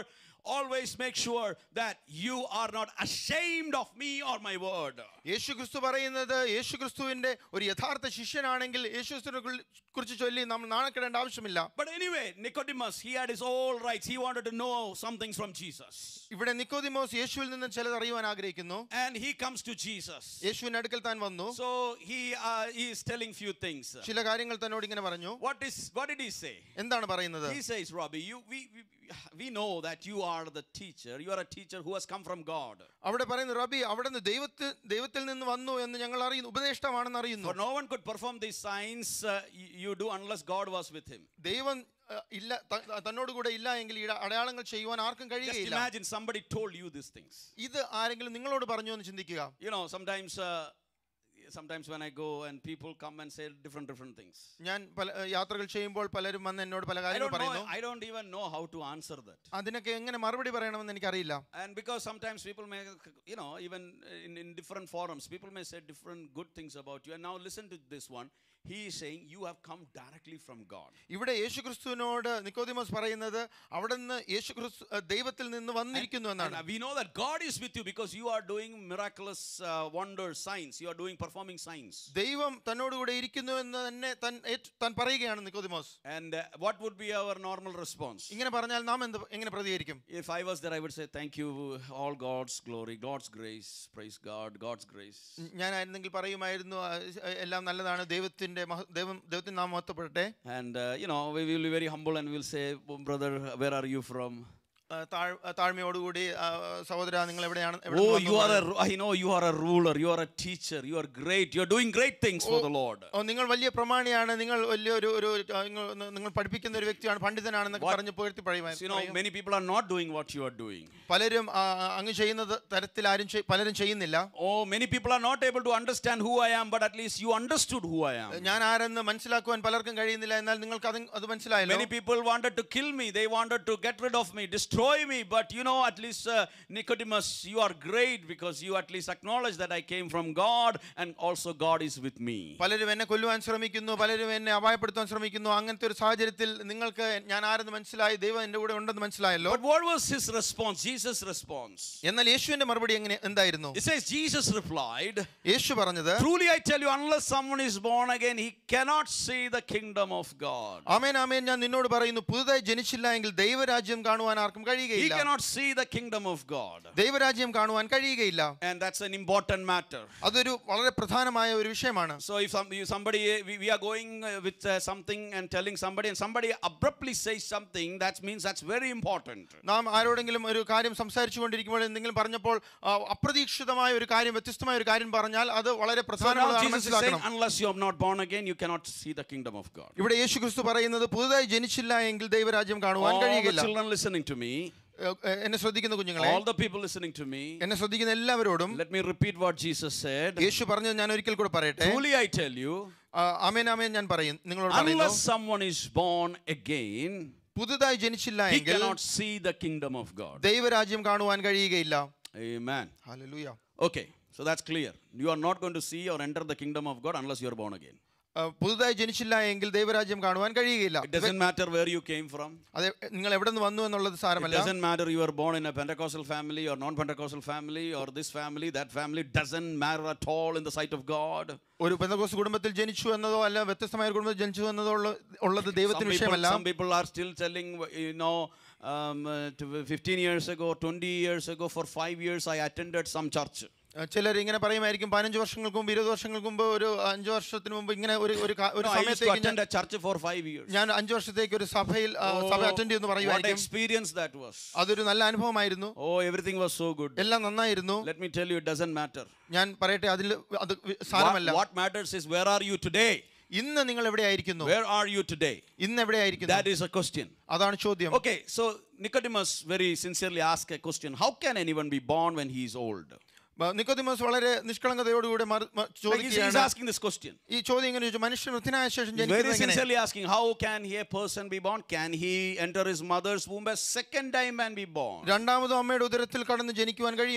always make sure that you are not ashamed of me or my word. യേശു ക്രിസ്തു പറയുന്നത് യേശു ക്രിസ്തുവിന്റെ ഒരു യഥാർത്ഥ ശിഷ്യനാണെങ്കിൽ യേശു ക്രിസ്തുവിനെ കുറി- കുറിച്ച് ചൊല്ലി നമ്മൾ നാണക്കെടേണ്ട ആവശ്യമില്ല But anyway, Nicodemus, he had his all rights. He wanted to know some things from Jesus. ഇവിടെ നിക്കോദിമോസ് യേശുവിൽ നിന്ന് ചിലത് അറിയുവാൻ ആഗ്രഹിക്കുന്നു And he comes to Jesus. യേശുവിന്റെ അടുക്കൽ താൻ വന്നു So he, uh, he is telling few things. ചില കാര്യങ്ങൾ തന്നോട് ഇങ്ങനെ പറഞ്ഞു What is what did he say? എന്താണ് പറയുന്നത് He says, Robbie, you we, we we know that you are the teacher. You are a teacher who has come from God. അവിടെ പറയുന്നു റബി അവിടെ നിന്ന് ദൈവത്തിൽ ദൈവത്തിൽ നിന്ന് വന്നു എന്ന് ഞങ്ങൾ അറിയുന്നു ഉപദേഷ്ടാവാണെന്ന് അറിയുന്നു For no one could perform these signs uh, y- you do unless God was with him. ദൈവം അഹ്, ഇല്ല ത- തന്നോട് കൂടെ ഇല്ല എങ്കിൽ ഈ അടയാളങ്ങൾ ചെയ്യുവാൻ ആർക്കും Just കഴിയുകയില്ല imagine somebody told you these things. ഇത് ആരെങ്കിലും നിങ്ങളോട് പറഞ്ഞു എന്ന് ചിന്തിക്കുക You know, sometimes uh, sometimes when I go and people come and say different different things. ഞാൻ പല അഹ്, യാത്രകൾ ചെയ്യുമ്പോൾ പലരും വന്ന് എന്നോട് പല I കാര്യങ്ങൾ don't know. പറയുന്നു I don't even know how to answer that. അതിനൊക്കെ എങ്ങനെ മറുപടി പറയണമെന്ന് എനിക്കറിയില്ല And because sometimes people may, you know, even in, in different forums, people may say different good things about you. And now listen to this one. He is saying, You have come directly from God. ഇവിടെ യേശു ക്രിസ്തുവിനോട് നിക്കോദിമോസ് പറയുന്നത് അവിടെ നിന്ന് യേശു ക്രിസ്തു അഹ്, ദൈവത്തിൽ നിന്ന് വന്നിരിക്കുന്നു And എന്നാണ് uh, we know that God is with you because you are doing miraculous uh, wonders, signs. You are doing performing signs. ദൈവം തന്നോടുകൂടെ ഇരിക്കുന്നു എന്ന് തന്നെ താൻ ഏറ്റു- താൻ പറയുകയാണ് നിക്കോദിമോസ് And uh, what would be our normal response? ഇങ്ങനെ പറഞ്ഞാൽ നാം എന്ത് എങ്ങനെ പ്രതികരിക്കും If I was there, I would say, Thank you, all God's glory, God's grace, praise God, God's grace. ഞാനായിരുന്നെങ്കിൽ പറയുമായിരുന്നു ആ, എല്ലാം നല്ലതാണ് ദൈവത്തിന്റെ മഹ- ദൈവം ദൈവത്തിന് നാം മഹത്വപ്പെടട്ടെ And uh, you know, we will be very humble and we'll say, "Oh, Brother, where are you from? ആ, താഴ്- ആ, താഴ്മയോടുകൂടി ആ, സഹോദര നിങ്ങൾ എവിടെയാണ് എവിടെ Oh, നിന്ന് you are വന്നു? a, I know you are a ruler, you are a teacher, you are great, you are doing great things for the Lord. ഓ നിങ്ങൾ വലിയ പ്രമാണിയാണ് നിങ്ങൾ വലിയ ഒരു ഒരു ആ, നിങ്ങൾ നിങ്ങൾ പഠിപ്പിക്കുന്ന ഒരു വ്യക്തിയാണ് പണ്ഡിതനാണെന്നൊക്കെ What- പറഞ്ഞ് പുകഴ്ത്തി പറയുമായി- You know, പറയും many people are not doing what you are doing. പലരും ആ, ആ, അങ്ങ് ചെയ്യുന്നത് തരത്തിൽ ആരും ചെയ്- പലരും ചെയ്യുന്നില്ല Oh, many people are not able to understand who I am, but at least you understood who I am. ഞാൻ ആരെന്ന് മനസ്സിലാക്കുവാൻ പലർക്കും കഴിയുന്നില്ല എന്നാൽ നിങ്ങൾക്ക് അത് അത് മനസ്സിലായല്ലോ Many people wanted to kill me, they wanted to get rid of me, destroy me, but you know, at least uh, Nicodemus, you are great because you at least acknowledge that I came from God and also God is with me. പലരും എന്നെ കൊല്ലുവാൻ ശ്രമിക്കുന്നു പലരും എന്നെ അപായപ്പെടുത്താൻ ശ്രമിക്കുന്നു അങ്ങനത്തെ ഒരു സാഹചര്യത്തിൽ നിങ്ങൾക്ക് ഞാൻ ആരെന്ന് മനസ്സിലായി ദൈവം എൻ്റെ കൂടെ ഉണ്ടെന്ന് മനസ്സിലായല്ലോ But what was his response? Jesus' response. എന്നാൽ യേശുവിന്റെ മറുപടി എങ്ങനെ എന്തായിരുന്നു It says, Jesus replied, യേശു പറഞ്ഞത് Truly I tell you, unless someone is born again, he cannot see the kingdom of God. ആമേൻ ആമേൻ ഞാൻ നിന്നോട് പറയുന്നു പുതുതായി ജനിച്ചില്ല എങ്കിൽ ദൈവരാജ്യം കാണുവാൻ ആർക്കും He കഴിയുകയില്ല cannot see the kingdom of God. ദൈവരാജ്യം കാണുവാൻ കഴിയുകയില്ല And that's an important matter. അതൊരു വളരെ പ്രധാനമായ ഒരു വിഷയമാണ് So if some, you- somebody, uh, we, we are going uh, with uh, something and telling somebody, and somebody abruptly says something, that means that's very important. നാം ആരോടെങ്കിലും ഒരു കാര്യം സംസാരിച്ചു കൊണ്ടിരിക്കുമ്പോൾ എന്തെങ്കിലും പറഞ്ഞപ്പോൾ ആ, അപ്രതീക്ഷിതമായ ഒരു കാര്യം വ്യത്യസ്തമായ ഒരു കാര്യം പറഞ്ഞാൽ അത് വളരെ So now പ്രധാനമാണെന്ന് Jesus is saying, മനസ്സിലാക്കണം unless you are not born again, you cannot see the kingdom of God. ഇവിടെ യേശു ക്രിസ്തു പറയുന്നത് പുതുതായി ജനിച്ചില്ല എങ്കിൽ ദൈവരാജ്യം കാണുവാൻ All the കഴിയുകയില്ല children listening to me, ഏ, ഏ, എന്നെ ശ്രദ്ധിക്കുന്ന കുഞ്ഞുങ്ങളെ all the people listening to me, എന്നെ ശ്രദ്ധിക്കുന്ന എല്ലാവരോടും let me repeat what Jesus said. യേശു പറഞ്ഞത് ഞാൻ ഒരിക്കൽ കൂടെ പറയട്ടെ Truly I tell you, ആ, ആമേൻ ആമേൻ ഞാൻ പറയും നിങ്ങളോട് പറയുന്നു unless someone is born again, പുതുതായി ജനിച്ചില്ല he എങ്കിൽ cannot see the kingdom of God. ദൈവരാജ്യം കാണുവാൻ കഴിയുകയില്ല Amen. Hallelujah Okay, so that's clear. You are not going to see or enter the kingdom of God unless you are born again. ആ, പുതുതായി ജനിച്ചില്ല എങ്കിൽ ദൈവരാജ്യം കാണുവാൻ കഴിയുകയില്ല It doesn't matter where you came from. അതെ നിങ്ങൾ എവിടെ നിന്ന് വന്നു എന്നുള്ളത് It സാരമല്ല doesn't matter you were born in a Pentecostal family or non-Pentecostal family or this family, that family. Doesn't matter at all in the sight of God. ഒരു പെന്തക്കോസ് കുടുംബത്തിൽ ജനിച്ചു എന്നതോ അല്ല വ്യത്യസ്തമായ ഒരു കുടുംബത്തിൽ ജനിച്ചു എന്നതോ ഉള്ള- ഉള്ളത് Some ദൈവത്തിന് people, വിഷയമല്ല some people are still telling, you know, um, uh, to 15 years ago, 20 years ago, for five years, I attended some church. ചിലർ ഇങ്ങനെ പറയുമായിരിക്കും പതിനഞ്ച് വർഷങ്ങൾക്ക് മുമ്പ് ഇരുപത് വർഷങ്ങൾക്ക് മുമ്പ് ഒരു അഞ്ചു വർഷത്തിന് മുമ്പ് ഇങ്ങനെ ഒരു ഒരു കാ- ഒരു No, I used to സമയത്തേക്ക് attend ഞാൻ- a church for five years. ഞാൻ അഞ്ചു വർഷത്തേക്ക് ഒരു സഭയിൽ ആ, സഭ Oh, അറ്റൻഡ് ചെയ്യുന്നു what പറയുമായിരിക്കും experience that was. അതൊരു നല്ല അനുഭവമായിരുന്നു Oh, everything was so good. എല്ലാം നന്നായിരുന്നു Let me tell you, it doesn't matter. ഞാൻ പറയട്ടെ അതിൽ അത് വി- What, സാരമല്ല what matters is where are you today? ഇന്ന് നിങ്ങൾ എവിടെയായിരിക്കുന്നു Where are you today? ഇന്ന് എവിടെയായിരിക്കുന്നു That is a question. അതാണ് ചോദ്യം Okay, so Nicodemus very sincerely asked a question How can anyone be born when he is old? ബ- നിക്കോദിമോസ് വളരെ നിഷ്കളങ്കതയോടുകൂടി മറു- മ- Like he's, he's ചോദിക്കുകയാണ് asking this question. ഈ ചോദ്യം ഇങ്ങനെ ചോദിച്ചു മനുഷ്യൻ വൃത്തിനായ ശേഷം He's very ജനിക്കുന്നത് എങ്ങനെ? sincerely asking, How can he, a person be born? Can he enter his mother's womb a second time and be born? രണ്ടാമതും അമ്മയുടെ ഉദരത്തിൽ കടന്ന് ജനിക്കുവാൻ കഴിയുമോ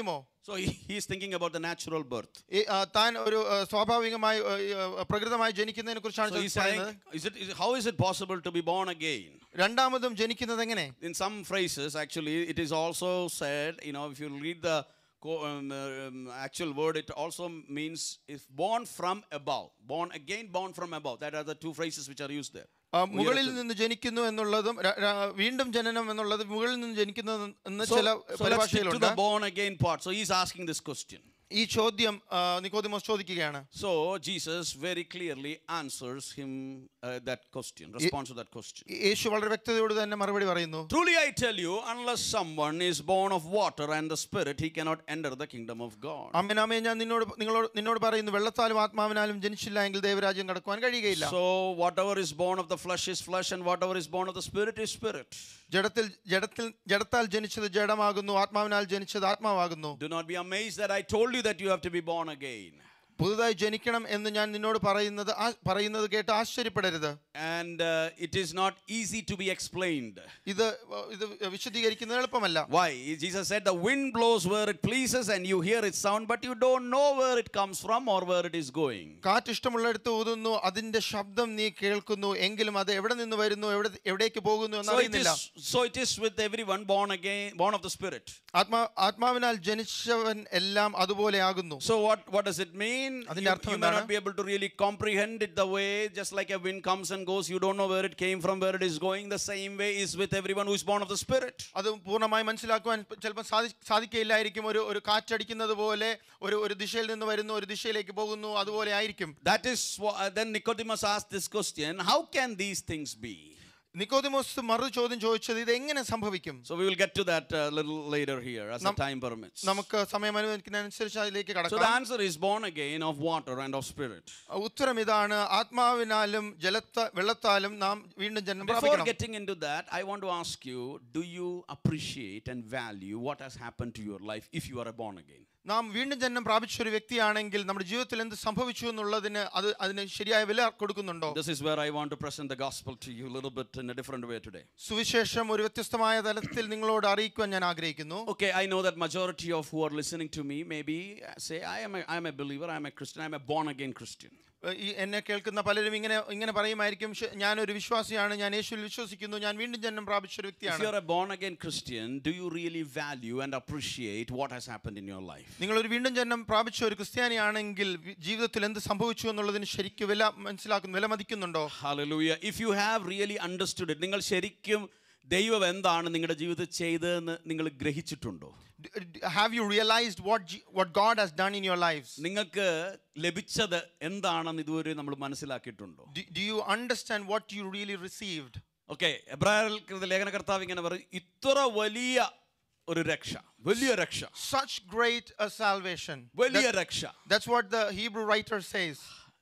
So he, he's thinking about the natural birth. ഈ, ആ, താൻ ഒരു ആ, സ്വാഭാവികമായി ആ, ഈ, ആ, പ്രകൃതമായി ജനിക്കുന്നതിനെ കുറിച്ചാണ് So he's saying, പറയുന്നത് is it, is, how is it possible to be born again? രണ്ടാമതും ജനിക്കുന്നത് എങ്ങനെ In some phrases, actually, it is also said, you know, if you read the co- um, um, actual word, it also means if born from above, born again, born from above. That are the two phrases which are used there. ആ, മുകളിൽ നിന്ന് ജനിക്കുന്നു എന്നുള്ളതും ര- ര- വീണ്ടും ജനനം എന്നുള്ളത് മുകളിൽ നിന്ന് ജനിക്കുന്നത് എന്ന് So, ചില so let's stick to പരിഭാഷയിലുണ്ട് the born again part. So he's asking this question. ഈ ചോദ്യം ആ, നിക്കോദിമോസ് ചോദിക്കുകയാണ് So Jesus very clearly answers him uh, that question, responds to that question. യേശു വളരെ വ്യക്തതയോട് തന്നെ മറുപടി പറയുന്നു Truly I tell you, unless someone is born of water and the Spirit, he cannot enter the kingdom of God. അമ്മനാമേ ഞാൻ നിന്നോട് നിങ്ങളോട് നിന്നോട് പറയുന്നു വെള്ളത്താലും ആത്മാവിനാലും ജനിച്ചില്ല എങ്കിൽ ദൈവരാജ്യം കടക്കുവാൻ കഴിയുകയില്ല So whatever is born of the flesh is flesh, and whatever is born of the Spirit is spirit. ജഡത്തിൽ ജഡത്തിൽ ജഡത്താൽ ജനിച്ചത് ജഡമാകുന്നു ആത്മാവിനാൽ ജനിച്ചത് ആത്മാവാകുന്നു Do not be amazed that I told you that you have to be born again. പുതുതായി ജനിക്കണം എന്ന് ഞാൻ നിന്നോട് പറയുന്നത് ആ- പറയുന്നത് കേട്ട് ആശ്ചര്യപ്പെടരുത് And uh, it is not easy to be explained. ഇത് വ- ഇത് വിശദീകരിക്കുന്നത് എളുപ്പമല്ല Why? Jesus said, The wind blows where it pleases, and you hear its sound, but you don't know where it comes from or where it is going. കാറ്റ് ഇഷ്ടമുള്ളിടത്ത് ഊതുന്നു അതിന്റെ ശബ്ദം നീ കേൾക്കുന്നു എങ്കിലും അത് എവിടെ നിന്ന് വരുന്നു എവിടെ എവിടേക്ക് പോകുന്നു So it, എന്നറിയുന്നില്ല is, so it is with everyone born again, born of the Spirit. ആത്മാ ആത്മാവിനാൽ ജനിച്ചവൻ എല്ലാം അതുപോലെ ആകുന്നു So what, what does it mean? You, അതിന്റെ അർത്ഥം you may എന്താണ്? not be able to really comprehend it the way, just like a wind comes and goes, you don't know where it came from, where it is going. The same way is with everyone who is born of the Spirit. അത് പൂർണ്ണമായി മനസ്സിലാക്കുവാൻ ചിലപ്പോൾ സാധി സാധിക്കില്ലായിരിക്കും ഒരു ഒരു കാറ്റടിക്കുന്നത് പോലെ ഒരു ഒരു ദിശയിൽ നിന്ന് വരുന്നു ഒരു ദിശയിലേക്ക് പോകുന്നു അതുപോലെ ആയിരിക്കും That is why then Nicodemus asked this question How can these things be? നിക്കോദിമോസ് മറു ചോദ്യം ചോദിച്ചത് ഇത് എങ്ങനെ സംഭവിക്കും So we will get to that a little later here as the Nam- time permits. നമുക്ക് സമയം അനുവദിക്കുന്നതനുസരിച്ച് അതിലേക്ക് So the കടക്കാം answer is born again of water and of spirit. ഉത്തരം ഇതാണ് ആത്മാവിനാലും ജലത്ത വെള്ളത്താലും നാം വീണ്ടും ജന്മം Before പ്രാപിക്കണം getting into that, I want to ask you do you appreciate and value what has happened to your life if you are a born again? നാം വീണ്ടും ജന്മം പ്രാപിച്ച ഒരു വ്യക്തിയാണെങ്കിൽ നമ്മുടെ ജീവിതത്തിൽ എന്ത് സംഭവിച്ചു എന്നുള്ളതിന് അത് അതിന് ശരിയായ വില കൊടുക്കുന്നുണ്ടോ This is where I want to present the gospel to you a little bit in a different way today. സുവിശേഷം ഒരു വ്യത്യസ്തമായ തലത്തിൽ നിങ്ങളോട് അറിയിക്കുവാൻ ഞാൻ ആഗ്രഹിക്കുന്നു Okay, I know that majority of who are listening to me maybe say, I am a, I am a believer, I am a Christian, I am a born again Christian. ഏഹ് ഈ എന്നെ കേൾക്കുന്ന പലരും ഇങ്ങനെ ഇങ്ങനെ പറയുമായിരിക്കും "ശ- ഞാനൊരു വിശ്വാസിയാണ് ഞാൻ യേശുവിൽ വിശ്വസിക്കുന്നു ഞാൻ വീണ്ടും ജന്മം പ്രാപിച്ച ഒരു If വ്യക്തിയാണ് you're a born again Christian, do you really value and appreciate what has happened in your life? നിങ്ങൾ ഒരു വീണ്ടും ജന്മം പ്രാപിച്ച ഒരു ക്രിസ്ത്യാനിയാണെങ്കിൽ വി- ജീവിതത്തിൽ എന്ത് സംഭവിച്ചു എന്നുള്ളതിന് ശരിക്കും വില മനസ്സിലാക്കുന്നു വില മതിക്കുന്നുണ്ടോ Hallelujah. If you have really understood it, നിങ്ങൾ ശരിക്കും ദൈവം എന്താണ് നിങ്ങളുടെ ജീവിതത്തിൽ ചെയ്തതെന്ന് നിങ്ങൾ ഗ്രഹിച്ചിട്ടുണ്ടോ have you realised what what God has done in your life നിങ്ങൾക്ക് ലഭിച്ചത് എന്താണെന്ന് ഇതുവരെ നമ്മൾ മനസ്സിലാക്കിയിട്ടുണ്ടോ do you understand what you really received okay Abraham ലേഖനകർത്താവ് ഇങ്ങനെ പറയും ഇത്ര വലിയ ഒരു രക്ഷ വലിയ രക്ഷ such great a salvation വലിയ That- രക്ഷ that's what the hebrew writer says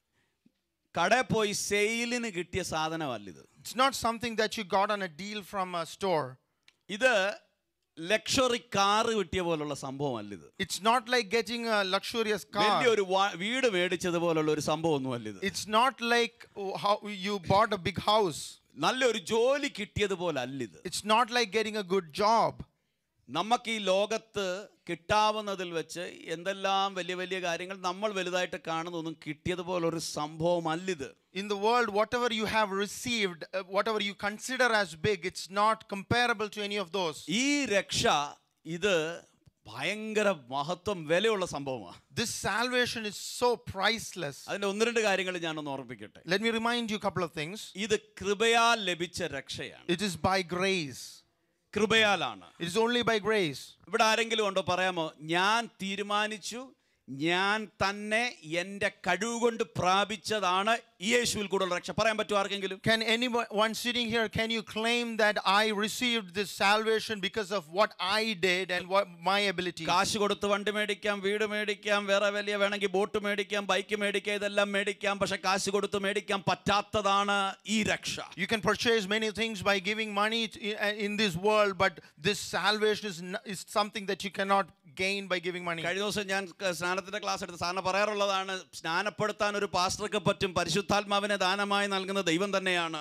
കടയിൽ പോയി സെയിലിന് കിട്ടിയ സാധനമല്ലിത് it's not something that you got on a deal from a store ഇത് ലക്ഷറി കാറ് കിട്ടിയ പോലുള്ള സംഭവമല്ലിത് it's not like getting a luxurious car വലിയൊരു വാ- വീട് മേടിച്ചതുപോലുള്ള ഒരു സംഭവമൊന്നുമല്ല ഇത് it's not like oh, how you bought a big house നല്ലൊരു ജോലി കിട്ടിയതുപോലെ അല്ലിത് it's not like getting a good job നമുക്ക് ഈ ലോകത്ത് കിട്ടാവുന്നതിൽ വെച്ച് എന്തെല്ലാം വലിയ വലിയ കാര്യങ്ങൾ നമ്മൾ വലുതായിട്ട് കാണുന്നതൊന്നും കിട്ടിയതുപോലൊരു സംഭവമല്ലിത് in the world whatever you have received uh, whatever you consider as big it's not comparable to any of those ഈ രക്ഷ ഇത് ഭയങ്കര മഹത്വം വിലയുള്ള സംഭവമാണ് this salvation is so priceless അതിന്റെ ഒന്ന് രണ്ട് കാര്യങ്ങൾ ഞാനൊന്ന് ഓർമ്മിക്കട്ടെ let me remind you a couple of things ഇത് കൃപയാൽ ലഭിച്ച രക്ഷയാണ് it is by grace കൃപയാലാണ് it is only by grace ഇവിടെ ആരെങ്കിലും ഉണ്ടോ പറയാമോ ഞാൻ തീരുമാനിച്ചു ഞാൻ തന്നെ എൻ്റെ കഴിവ് കൊണ്ട് പ്രാപിച്ചതാണ് ഈ യേശുവിൽ കൂടുതൽ രക്ഷ പറയാൻ പറ്റുമോ ആർക്കെങ്കിലും Can anyone sitting here, can you claim that I received this salvation because of what I did and what my ability? കാശ് കൊടുത്ത് വണ്ടി മേടിക്കാം വീട് മേടിക്കാം വേറെ വലിയ വേണമെങ്കിൽ ബോട്ട് മേടിക്കാം ബൈക്ക് മേടിക്കാം ഇതെല്ലാം മേടിക്കാം പക്ഷെ കാശ് കൊടുത്ത് മേടിക്കാൻ പറ്റാത്തതാണ് ഈ രക്ഷ You can purchase many things by giving money to- in- in this world, but this salvation is, n- is something that you cannot gain by giving money. കഴിഞ്ഞ ദിവസം ഞാൻ ക- സ്നാനത്തിന്റെ ക്ലാസ് എടുത്ത് സാറിന് പറയാറുള്ളതാണ് സ്നാനപ്പെടുത്താൻ ഒരു പാസ്റ്റർക്ക് പറ്റും പരിശുദ്ധാത്മാവിനെ ദാനമായി നൽകുന്ന ദൈവം തന്നെയാണ്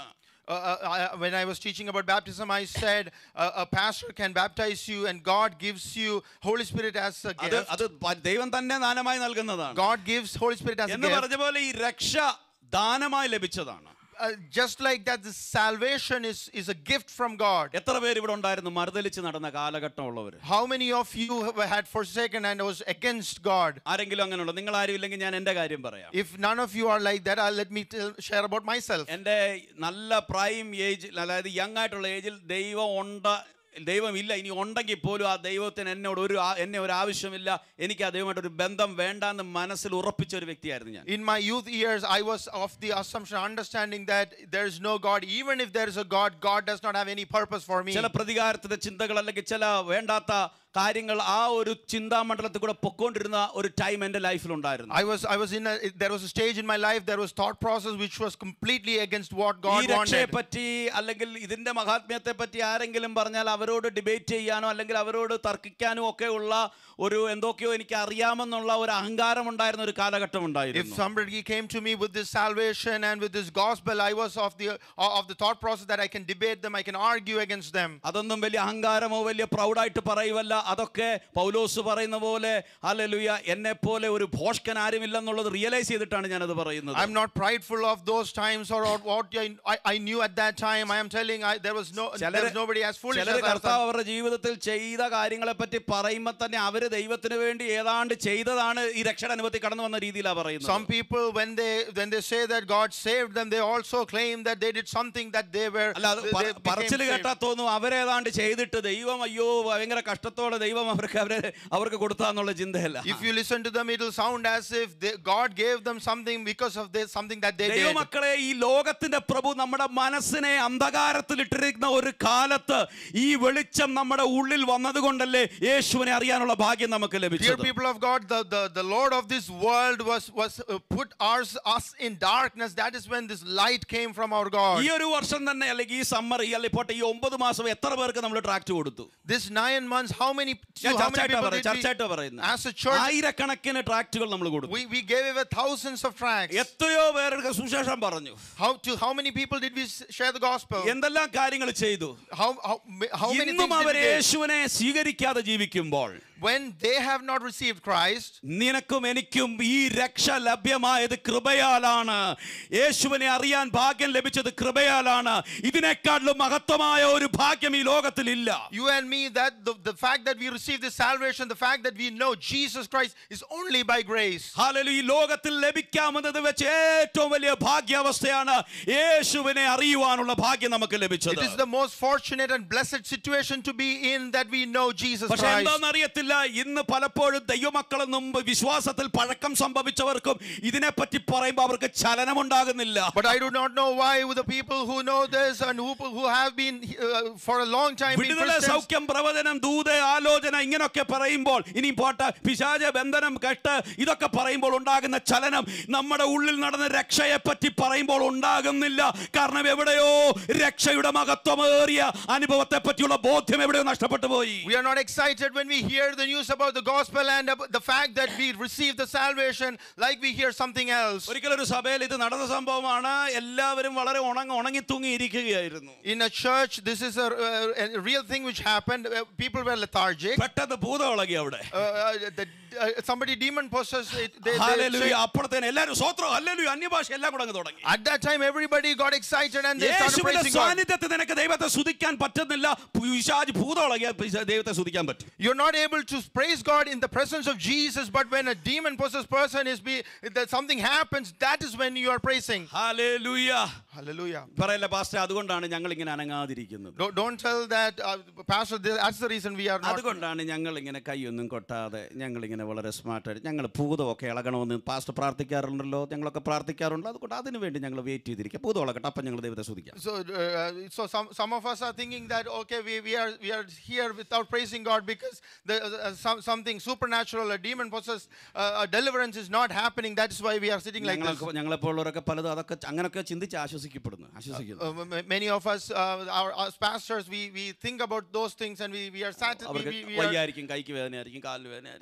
uh, uh, I- when I was teaching about baptism, I said uh, a pastor can baptize you, and God gives you Holy Spirit as a അത് gift. അത് പ- ദൈവം തന്നെ ദാനമായി നൽകുന്നതാണ് God gives Holy Spirit as a എന്ന് gift. പറഞ്ഞ പോലെ ഈ രക്ഷ ദാനമായി ലഭിച്ചതാണ് Uh, just like that, the salvation is, is a gift from God. എത്ര പേര് ഇവിടെ ഉണ്ടായിരുന്നു മറുതലിച്ച് നടന്ന കാലഘട്ടമുള്ളവർ How many of you have had forsaken and was against God? ആരെങ്കിലും അങ്ങനെയുള്ളൂ നിങ്ങൾ ആരും ഇല്ലെങ്കിൽ ഞാൻ എൻ്റെ കാര്യം പറയാം If none of you are like that, uh, let me tell, share about myself. എൻ്റെ നല്ല പ്രൈം ഏജ് അതായത് യങ് ആയിട്ടുള്ള ഏജിൽ ദൈവം ഉണ്ട് ദൈവമില്ല ഇനി ഉണ്ടെങ്കിൽ പോലും ആ ദൈവത്തിന് എന്നോട് ഒരു ആ- എന്നെ ഒരു ആവശ്യമില്ല എനിക്ക് ആ ദൈവമായിട്ട് ഒരു ബന്ധം വേണ്ടാന്ന് മനസ്സിൽ ഉറപ്പിച്ച ഒരു വ്യക്തിയായിരുന്നു ഞാൻ In my youth years, I was of the assumption, understanding that there is no God. Even if there is a God, God does not have any purpose for me. ചില പ്രതികാരത്തിന്റെ ചിന്തകൾ അല്ലെങ്കിൽ ചില വേണ്ടാത്ത കാര്യങ്ങൾ ആ ഒരു ചിന്താമണ്ഡലത്തിൽ കൂടെ പൊക്കോണ്ടിരുന്ന ഒരു ടൈം എൻ്റെ ലൈഫിലുണ്ടായിരുന്നു I was, I was in a, there was a stage in my life, there was thought process which was completely against what ഈ God രക്ഷയെ wanted. പറ്റി അല്ലെങ്കിൽ ഇതിന്റെ മഹാത്മ്യത്തെ പറ്റി ആരെങ്കിലും പറഞ്ഞാൽ അവരോട് ഡിബേറ്റ് ചെയ്യാനോ അല്ലെങ്കിൽ അവരോട് തർക്കിക്കാനോ ഒക്കെ ഉള്ള ഒരു എന്തൊക്കെയോ എനിക്ക് അറിയാമെന്നുള്ള ഒരു അഹങ്കാരം ഉണ്ടായിരുന്ന ഒരു കാലഘട്ടം If ഉണ്ടായിരുന്നു somebody came to me with this salvation and with this gospel, I was of the of the thought process that I can debate them, I can argue against them. അതൊന്നും വലിയ അഹങ്കാരമോ വലിയ പ്രൗഡായിട്ട് പറയുവല്ല അതൊക്കെ പൗലോസ് പറയുന്ന പോലെ ഹല്ലേലൂയ എന്നെ പോലെ ഒരു ഭോഷ്കൻ ആരുമില്ലെന്നുള്ളത് റിയലൈസ് ചെയ്തിട്ടാണ് ഞാനത് പറയുന്നത് I'm not prideful of those times or, or what I, I, I knew at that time. I am telling I, there was no there was nobody as foolish ചിലർ as I കർത്താവ് was. അവരുടെ ജീവിതത്തിൽ ചെയ്ത കാര്യങ്ങളെ പറ്റി പറയുമ്പോൾ തന്നെ അവര് ദൈവത്തിന് വേണ്ടി ഏതാണ്ട് ചെയ്തതാണ് ഈ രക്ഷയുടെ അനുഭവത്തിൽ കടന്നു വന്ന രീതിയിലാണ് പറയുന്നത് Some people, when they when they say that God saved them, they also claim that they did something that they were. അല്ല അത് they- they became പറച്ചിൽ saved. കേട്ടാ തോന്നും അവരേതാണ്ട് ചെയ്തിട്ട് ദൈവം അയ്യോ ഭയങ്കര കഷ്ടത്തോടെ ദൈവം അവർക്ക് അവരെ അവർക്ക് കൊടുത്താന്നുള്ള ചിന്തയല്ല If you listen to them, it'll sound as if they, God gave them something because of this, something that they did. ദൈവമക്കളെ ഈ ലോകത്തിന്റെ പ്രഭു നമ്മുടെ മനസ്സിനെ അന്ധകാരത്തിലിട്ടിരിക്കുന്ന ഒരു കാലത്ത് ഈ വെളിച്ചം നമ്മുടെ ഉള്ളിൽ വന്നതുകൊണ്ടല്ലേ യേശുവിനെ അറിയാനുള്ള ഭാഗ്യം നമുക്ക് Dear ലഭിച്ചത് people of God, the, the, the Lord of this world was, was uh, put ours, us in darkness. That is when this light came from our God. ഈ ഒരു വർഷം തന്നെ അല്ലെങ്കിൽ ഈ സമ്മർ ഈ അല്ലെങ്കിൽ പോട്ടെ ഈ ഒമ്പത് മാസം എത്ര പേർക്ക് നമ്മൾ ട്രാക്ട് കൊടുത്തു This nine months, how many, ഞാൻ to how many ചർച്ചയായിട്ടാ people പറയുന്നത് did we, ചർച്ചയായിട്ടാ പറയുന്നത് as a church, ആയിരക്കണക്കിന് ട്രാക്റ്റുകൾ നമ്മൾ കൊടുത്തു we, we gave away thousands of tracts. എത്രയോ പേർക്ക് സുശേഷം പറഞ്ഞു How, to how many people did we s- share the gospel? എന്തെല്ലാം കാര്യങ്ങൾ ചെയ്തു How, how, how many ഇന്നും things did our we give? യേശുവിനെ സ്വീകരിക്കാതെ ജീവിക്കുമ്പോൾ When they have not received Christ, നിനക്കും എനിക്കും ഈ രക്ഷ ലഭ്യമായത് കൃപയാലാണ് യേശുവിനെ അറിയാൻ ഭാഗ്യം ലഭിച്ചത് കൃപയാലാണ് ഇതിനേക്കാളും മഹത്വമായ ഒരു ഭാഗ്യം ഈ ലോകത്തിലില്ല you and me, that the, the fact that we receive this salvation, the fact that we know Jesus Christ is only by grace. ഹാലലു ഈ ലോകത്തിൽ ലഭിക്കാമെന്നത് വെച്ച് ഏറ്റവും വലിയ ഭാഗ്യാവസ്ഥയാണ് യേശുവിനെ അറിയുവാനുള്ള ഭാഗ്യം നമുക്ക് ലഭിച്ചത് It is the most fortunate and blessed situation to be in that we know Jesus പക്ഷെ Christ. എന്താണെന്ന് അറിയത്തില്ല ഇന്ന് പലപ്പോഴും ദൈവമക്കളെന്നും വിശ്വാസത്തിൽ പഴക്കം സംഭവിച്ചവർക്കും ഇതിനെപ്പറ്റി പറയുമ്പോൾ അവർക്ക് ചലനമുണ്ടാകുന്നില്ല But I do not know why with the people who know this and who, who have been uh, for a long time been വിടുതല Christians, സൗഖ്യം പ്രവചനം ദൂത ആലോചന ഇങ്ങനൊക്കെ പറയുമ്പോൾ ഇനി പോട്ടെ പിശാച ബന്ധനം കെട്ട് ഇതൊക്കെ പറയുമ്പോൾ ഉണ്ടാകുന്ന ചലനം നമ്മുടെ ഉള്ളിൽ നടന്ന രക്ഷയെ പറ്റി പറയുമ്പോൾ ഉണ്ടാകുന്നില്ല കാരണം എവിടെയോ രക്ഷയുടെ മഹത്വമേറിയ അനുഭവത്തെ പറ്റിയുള്ള ബോധ്യം എവിടെയോ നഷ്ടപ്പെട്ടു പോയി we are not excited when we hear the news about the gospel and about the fact that we receive the salvation like we hear something else. ഒരിക്കലൊരു സഭയിൽ ഇത് നടന്ന സംഭവമാണ് എല്ലാവരും വളരെ ഉണങ്ങ ഉണങ്ങി തൂങ്ങിയിരിക്കുകയായിരുന്നു In a church, this is a, uh, a real thing which happened. Uh, people were lethargic. പെട്ടെന്ന് ഭൂതം ഇളകി അവിടെ Uh, uh, the, uh, somebody demon possessed. It, they, they hallelujah. say- അപ്പോഴത്തേന് എല്ലാവരും സ്വത്രം അല്ലല്ലോ അന്യഭാഷ എല്ലാം കൂടെ അങ്ങ് തുടങ്ങി at that time, everybody got excited and they started യേശുവിന്റെ praising God. സാന്നിധ്യത്തിൽ നിനക്ക് ദൈവത്തെ സ്തുതിക്കാൻ പറ്റുന്നില്ല പിശാച് ഭൂതം ഇളകിയ പിശാ- ദൈവത്തെ സ്തുതിക്കാൻ പറ്റും You're not able to praise God in the presence of Jesus, but when a demon possessed person is be that something happens, that is when you are praising. Hallelujah Hallelujah. പറയല്ല പാസ്റ്റർ അതുകൊണ്ടാണ് ഞങ്ങൾ ഇങ്ങനെ അനങ്ങാതിരിക്കുന്നത് Don't, don't tell that, uh, Pastor. That's the reason we are not. അതുകൊണ്ടാണ് ഞങ്ങൾ ഇങ്ങനെ കൈയൊന്നും കൊട്ടാതെ ഞങ്ങൾ ഇങ്ങനെ വളരെ സ്മാർട്ടായിട്ട് ഞങ്ങൾ ഭൂതമൊക്കെ ഇളകണമെന്ന് പാസ്റ്റർ പ്രാർത്ഥിക്കാറുണ്ടല്ലോ ഞങ്ങളൊക്കെ പ്രാർത്ഥിക്കാറുണ്ട് അതുകൊണ്ട് അതിനു വേണ്ടി ഞങ്ങൾ വെയിറ്റ് ചെയ്തിരിക്കുക ഭൂതം ഇളകട്ടെ അപ്പം ഞങ്ങൾ ദൈവത്തെ സ്തുതിക്കാം So, uh, so some, some of us are thinking that okay, we, we are we are here without praising God because the, uh, some, something supernatural, a demon possessed, uh, a deliverance is not happening. That is why we are sitting like this. ഞങ്ങൾക്ക് ഞങ്ങളെപ്പോലുള്ളവരൊക്കെ പലതും അതൊക്കെ അങ്ങനെയൊക്കെ ചിന്തിച്ച് ആശ്വസിക്കപ്പെടുന്നു ആശ്വസിക്കുന്നു Uh, m- m- many of us, uh, our, as pastors, we, we think about those things and we, we are sad. We, അവർക്ക് we, we are, വയ്യായിരിക്കും കൈക്ക് വേദനയായിരിക്കും കാലിന് വേദനയായിരിക്കും വയ്യ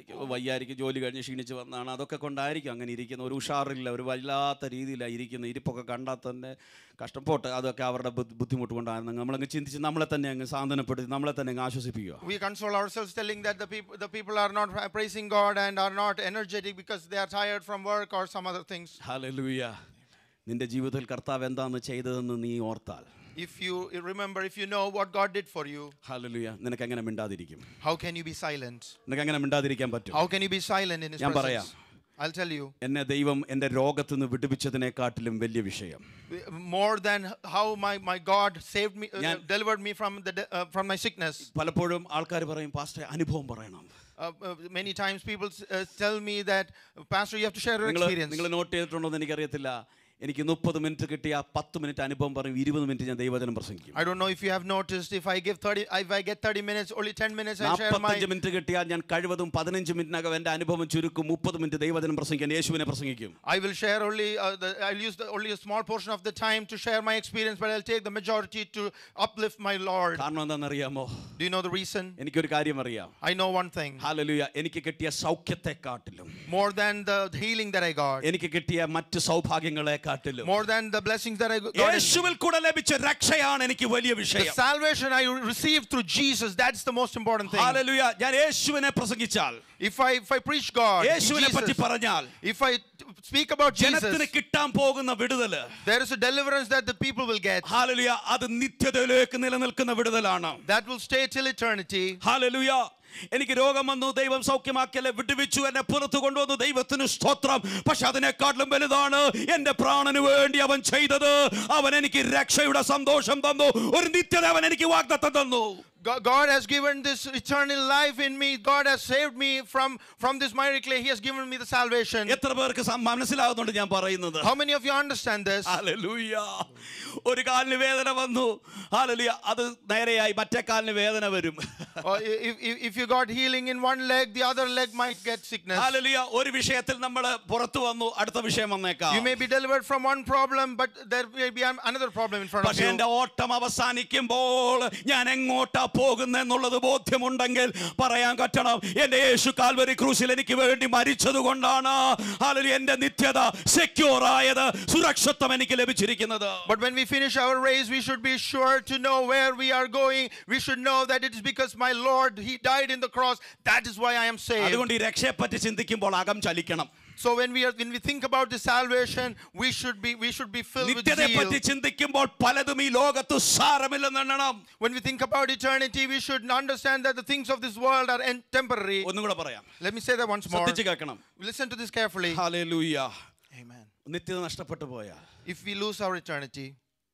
വയ്യായിരിക്കും ജോലി കഴിഞ്ഞ് ക്ഷീണിച്ച് വന്നാണ് അതൊക്കെ കൊണ്ടായിരിക്കും അങ്ങനെ ഇരിക്കുന്ന ഒരു ഉഷാറില്ല ഒരു വല്ലാത്ത രീതിയിലാണ് ഇരിക്കുന്ന ഇരിപ്പൊക്കെ കണ്ടാൽ തന്നെ കഷ്ടപ്പെട്ട് അതൊക്കെ അവരുടെ ബുദ്ധി- ബുദ്ധിമുട്ട് കൊണ്ടായിരുന്നു നമ്മളങ്ങ് ചിന്തിച്ച് നമ്മളെ തന്നെ അങ്ങ് സാന്ത്വനപ്പെടുത്തി നമ്മളെ തന്നെ അങ്ങ് ആശ്വസിപ്പിക്കുക We console ourselves telling that the people, the people are not praising God and are not energetic because they are tired from work or some other things. Hallelujah നിന്റെ ജീവിതത്തിൽ കർത്താവ് എന്താന്ന് ചെയ്തതെന്ന് നീ ഓർത്താൽ If you remember, if you know what God did for you, hallelujah നിനക്ക് എങ്ങനെ മിണ്ടാതിരിക്കും how can you be silent? നിനക്ക് എങ്ങനെ മിണ്ടാതിരിക്കാൻ പറ്റും How can you be silent in His ഞാൻ പറയാം. presence? I'll tell you. എന്നെ ദൈവം എൻ്റെ രോഗത്തു നിന്ന് വിടുവിച്ചതിനെക്കാട്ടിലും വലിയ വിഷയം More than how my, my God saved me, uh, ഞാൻ- delivered me from, the, de- uh, from my sickness. പലപ്പോഴും ആൾക്കാർ പറയും പാസ്റ്റർ അനുഭവം പറയണം Uh, uh, many times people uh, tell me that, Pastor, you have to share your നിങ്ങൾ experience. നിങ്ങൾ note ചെയ്തിട്ടുണ്ടോ എന്ന് എനിക്കറിയത്തില്ല എനിക്ക് മുപ്പത് മിനിറ്റ് കിട്ടിയ പത്ത് മിനിറ്റ് അനുഭവം പറയും ഇരുപത് മിനിറ്റ് ഞാൻ ദൈവചനം പ്രസംഗിക്കും I don't know if you have noticed, if I give 30, if I get 30 minutes, only 10 minutes I share my നാൽപ്പത്തഞ്ച് മിനിറ്റ് കിട്ടിയാൽ ഞാൻ കഴിവതും പതിനഞ്ച് മിനിറ്റിനകം എൻ്റെ അനുഭവം ചുരുക്കും മുപ്പത് മിനിറ്റ് ദൈവചനം പ്രസംഗിക്കാൻ യേശുവിനെ പ്രസംഗിക്കും I will share only, uh, the, I'll use the, only a small portion of the time to share my experience, but I'll take the majority to uplift my Lord. കാരണം എന്താണെന്നറിയാമോ Do you know the reason? എനിക്കൊരു കാര്യം അറിയാം I know one thing. ഹാലലുയ എനിക്ക് കിട്ടിയ സൗഖ്യത്തെക്കാട്ടിലും More than the healing that I got, എനിക്ക് കിട്ടിയ മറ്റ് സൗഭാഗ്യങ്ങളെക്കാട്ടിലും more than the blessings that I got. in- യേശുവിൽ കൂടെ ലഭിച്ച രക്ഷയാണ് എനിക്ക് വലിയ The വിഷയം salvation I received through Jesus, that's the most important thing. ഹാലലുയ ഞാൻ യേശുവിനെ പ്രസംഗിച്ചാൽ If I, if I preach God, യേശുവിനെ പറ്റി Jesus, പറഞ്ഞാൽ if I t- speak about ജനത്തിന് Jesus, കിട്ടാൻ പോകുന്ന വിടുതല് there is a deliverance that the people will get. ഹാലലുയ അത് നിത്യതയിലേക്ക് നിലനിൽക്കുന്ന വിടുതലാണ് That will stay till eternity. ഹാലലുയ എനിക്ക് രോഗം വന്നു ദൈവം സൗഖ്യമാക്കിയല്ലേ വിടുവിച്ചു എന്നെ പുറത്തു കൊണ്ടുവന്നു ദൈവത്തിന് സ്തോത്രം പക്ഷെ അതിനെക്കാട്ടിലും വലുതാണ് എന്റെ പ്രാണന് വേണ്ടി അവൻ ചെയ്തത് അവൻ എനിക്ക് രക്ഷയുടെ സന്തോഷം തന്നു ഒരു നിത്യത അവൻ എനിക്ക് വാഗ്ദത്തം തന്നു God, God has given this eternal life in me. God has saved me from, from this miry clay. He has given me the salvation. എത്ര പേർക്ക് സം- മനസ്സിലാകുന്നുണ്ട് ഞാൻ പറയുന്നത് How many of you understand this? Hallelujah ഒരു കാലിന് വേദന വന്നു ഹാലലുയ അത് നേരെയായി മറ്റേ കാലിന് വേദന വരും Or if, if, if you got healing in one leg, the other leg might get sickness. ഹാലലുയ ഒരു വിഷയത്തിൽ നമ്മൾ പുറത്തു വന്നു അടുത്ത വിഷയം വന്നേക്കാം You may be delivered from one problem, but there may be an- another problem in front of പക്ഷെ you. എന്റെ ഓട്ടം അവസാനിക്കുമ്പോൾ ഞാൻ എങ്ങോട്ടാ പോകുന്നെന്നുള്ളത് ബോധ്യമുണ്ടെങ്കിൽ പറയാൻ പറ്റണം എന്റെ യേശു കാൽവരി ക്രൂസിൽ എനിക്ക് വേണ്ടി മരിച്ചത് കൊണ്ടാണ് ഹാലലി എന്റെ നിത്യത സെക്യൂർ ആയത് സുരക്ഷിത്വം എനിക്ക് ലഭിച്ചിരിക്കുന്നത് But when we finish our race, we should be sure to know where we are going. We should know that it is because my Lord, He died in the cross. That is why I am saved. അതുകൊണ്ട് ഈ രക്ഷയെപ്പറ്റി ചിന്തിക്കുമ്പോൾ അകം ചലിക്കണം So when we are when we think about the salvation, we should be we should be filled with നിത്യതയെപ്പറ്റി zeal. ചിന്തിക്കുമ്പോൾ പലതും ഈ ലോകത്ത് സാരമില്ലെന്നെണ്ണണം When we think about eternity, we should understand that the things of this world are en- temporary. ഒന്നും കൂടെ പറയാം Let me say that once more. ശ്രദ്ധിച്ച് കേൾക്കണം Listen to this carefully. Hallelujah Amen. നിത്യത നഷ്ടപ്പെട്ടു പോയാൽ If we lose our eternity,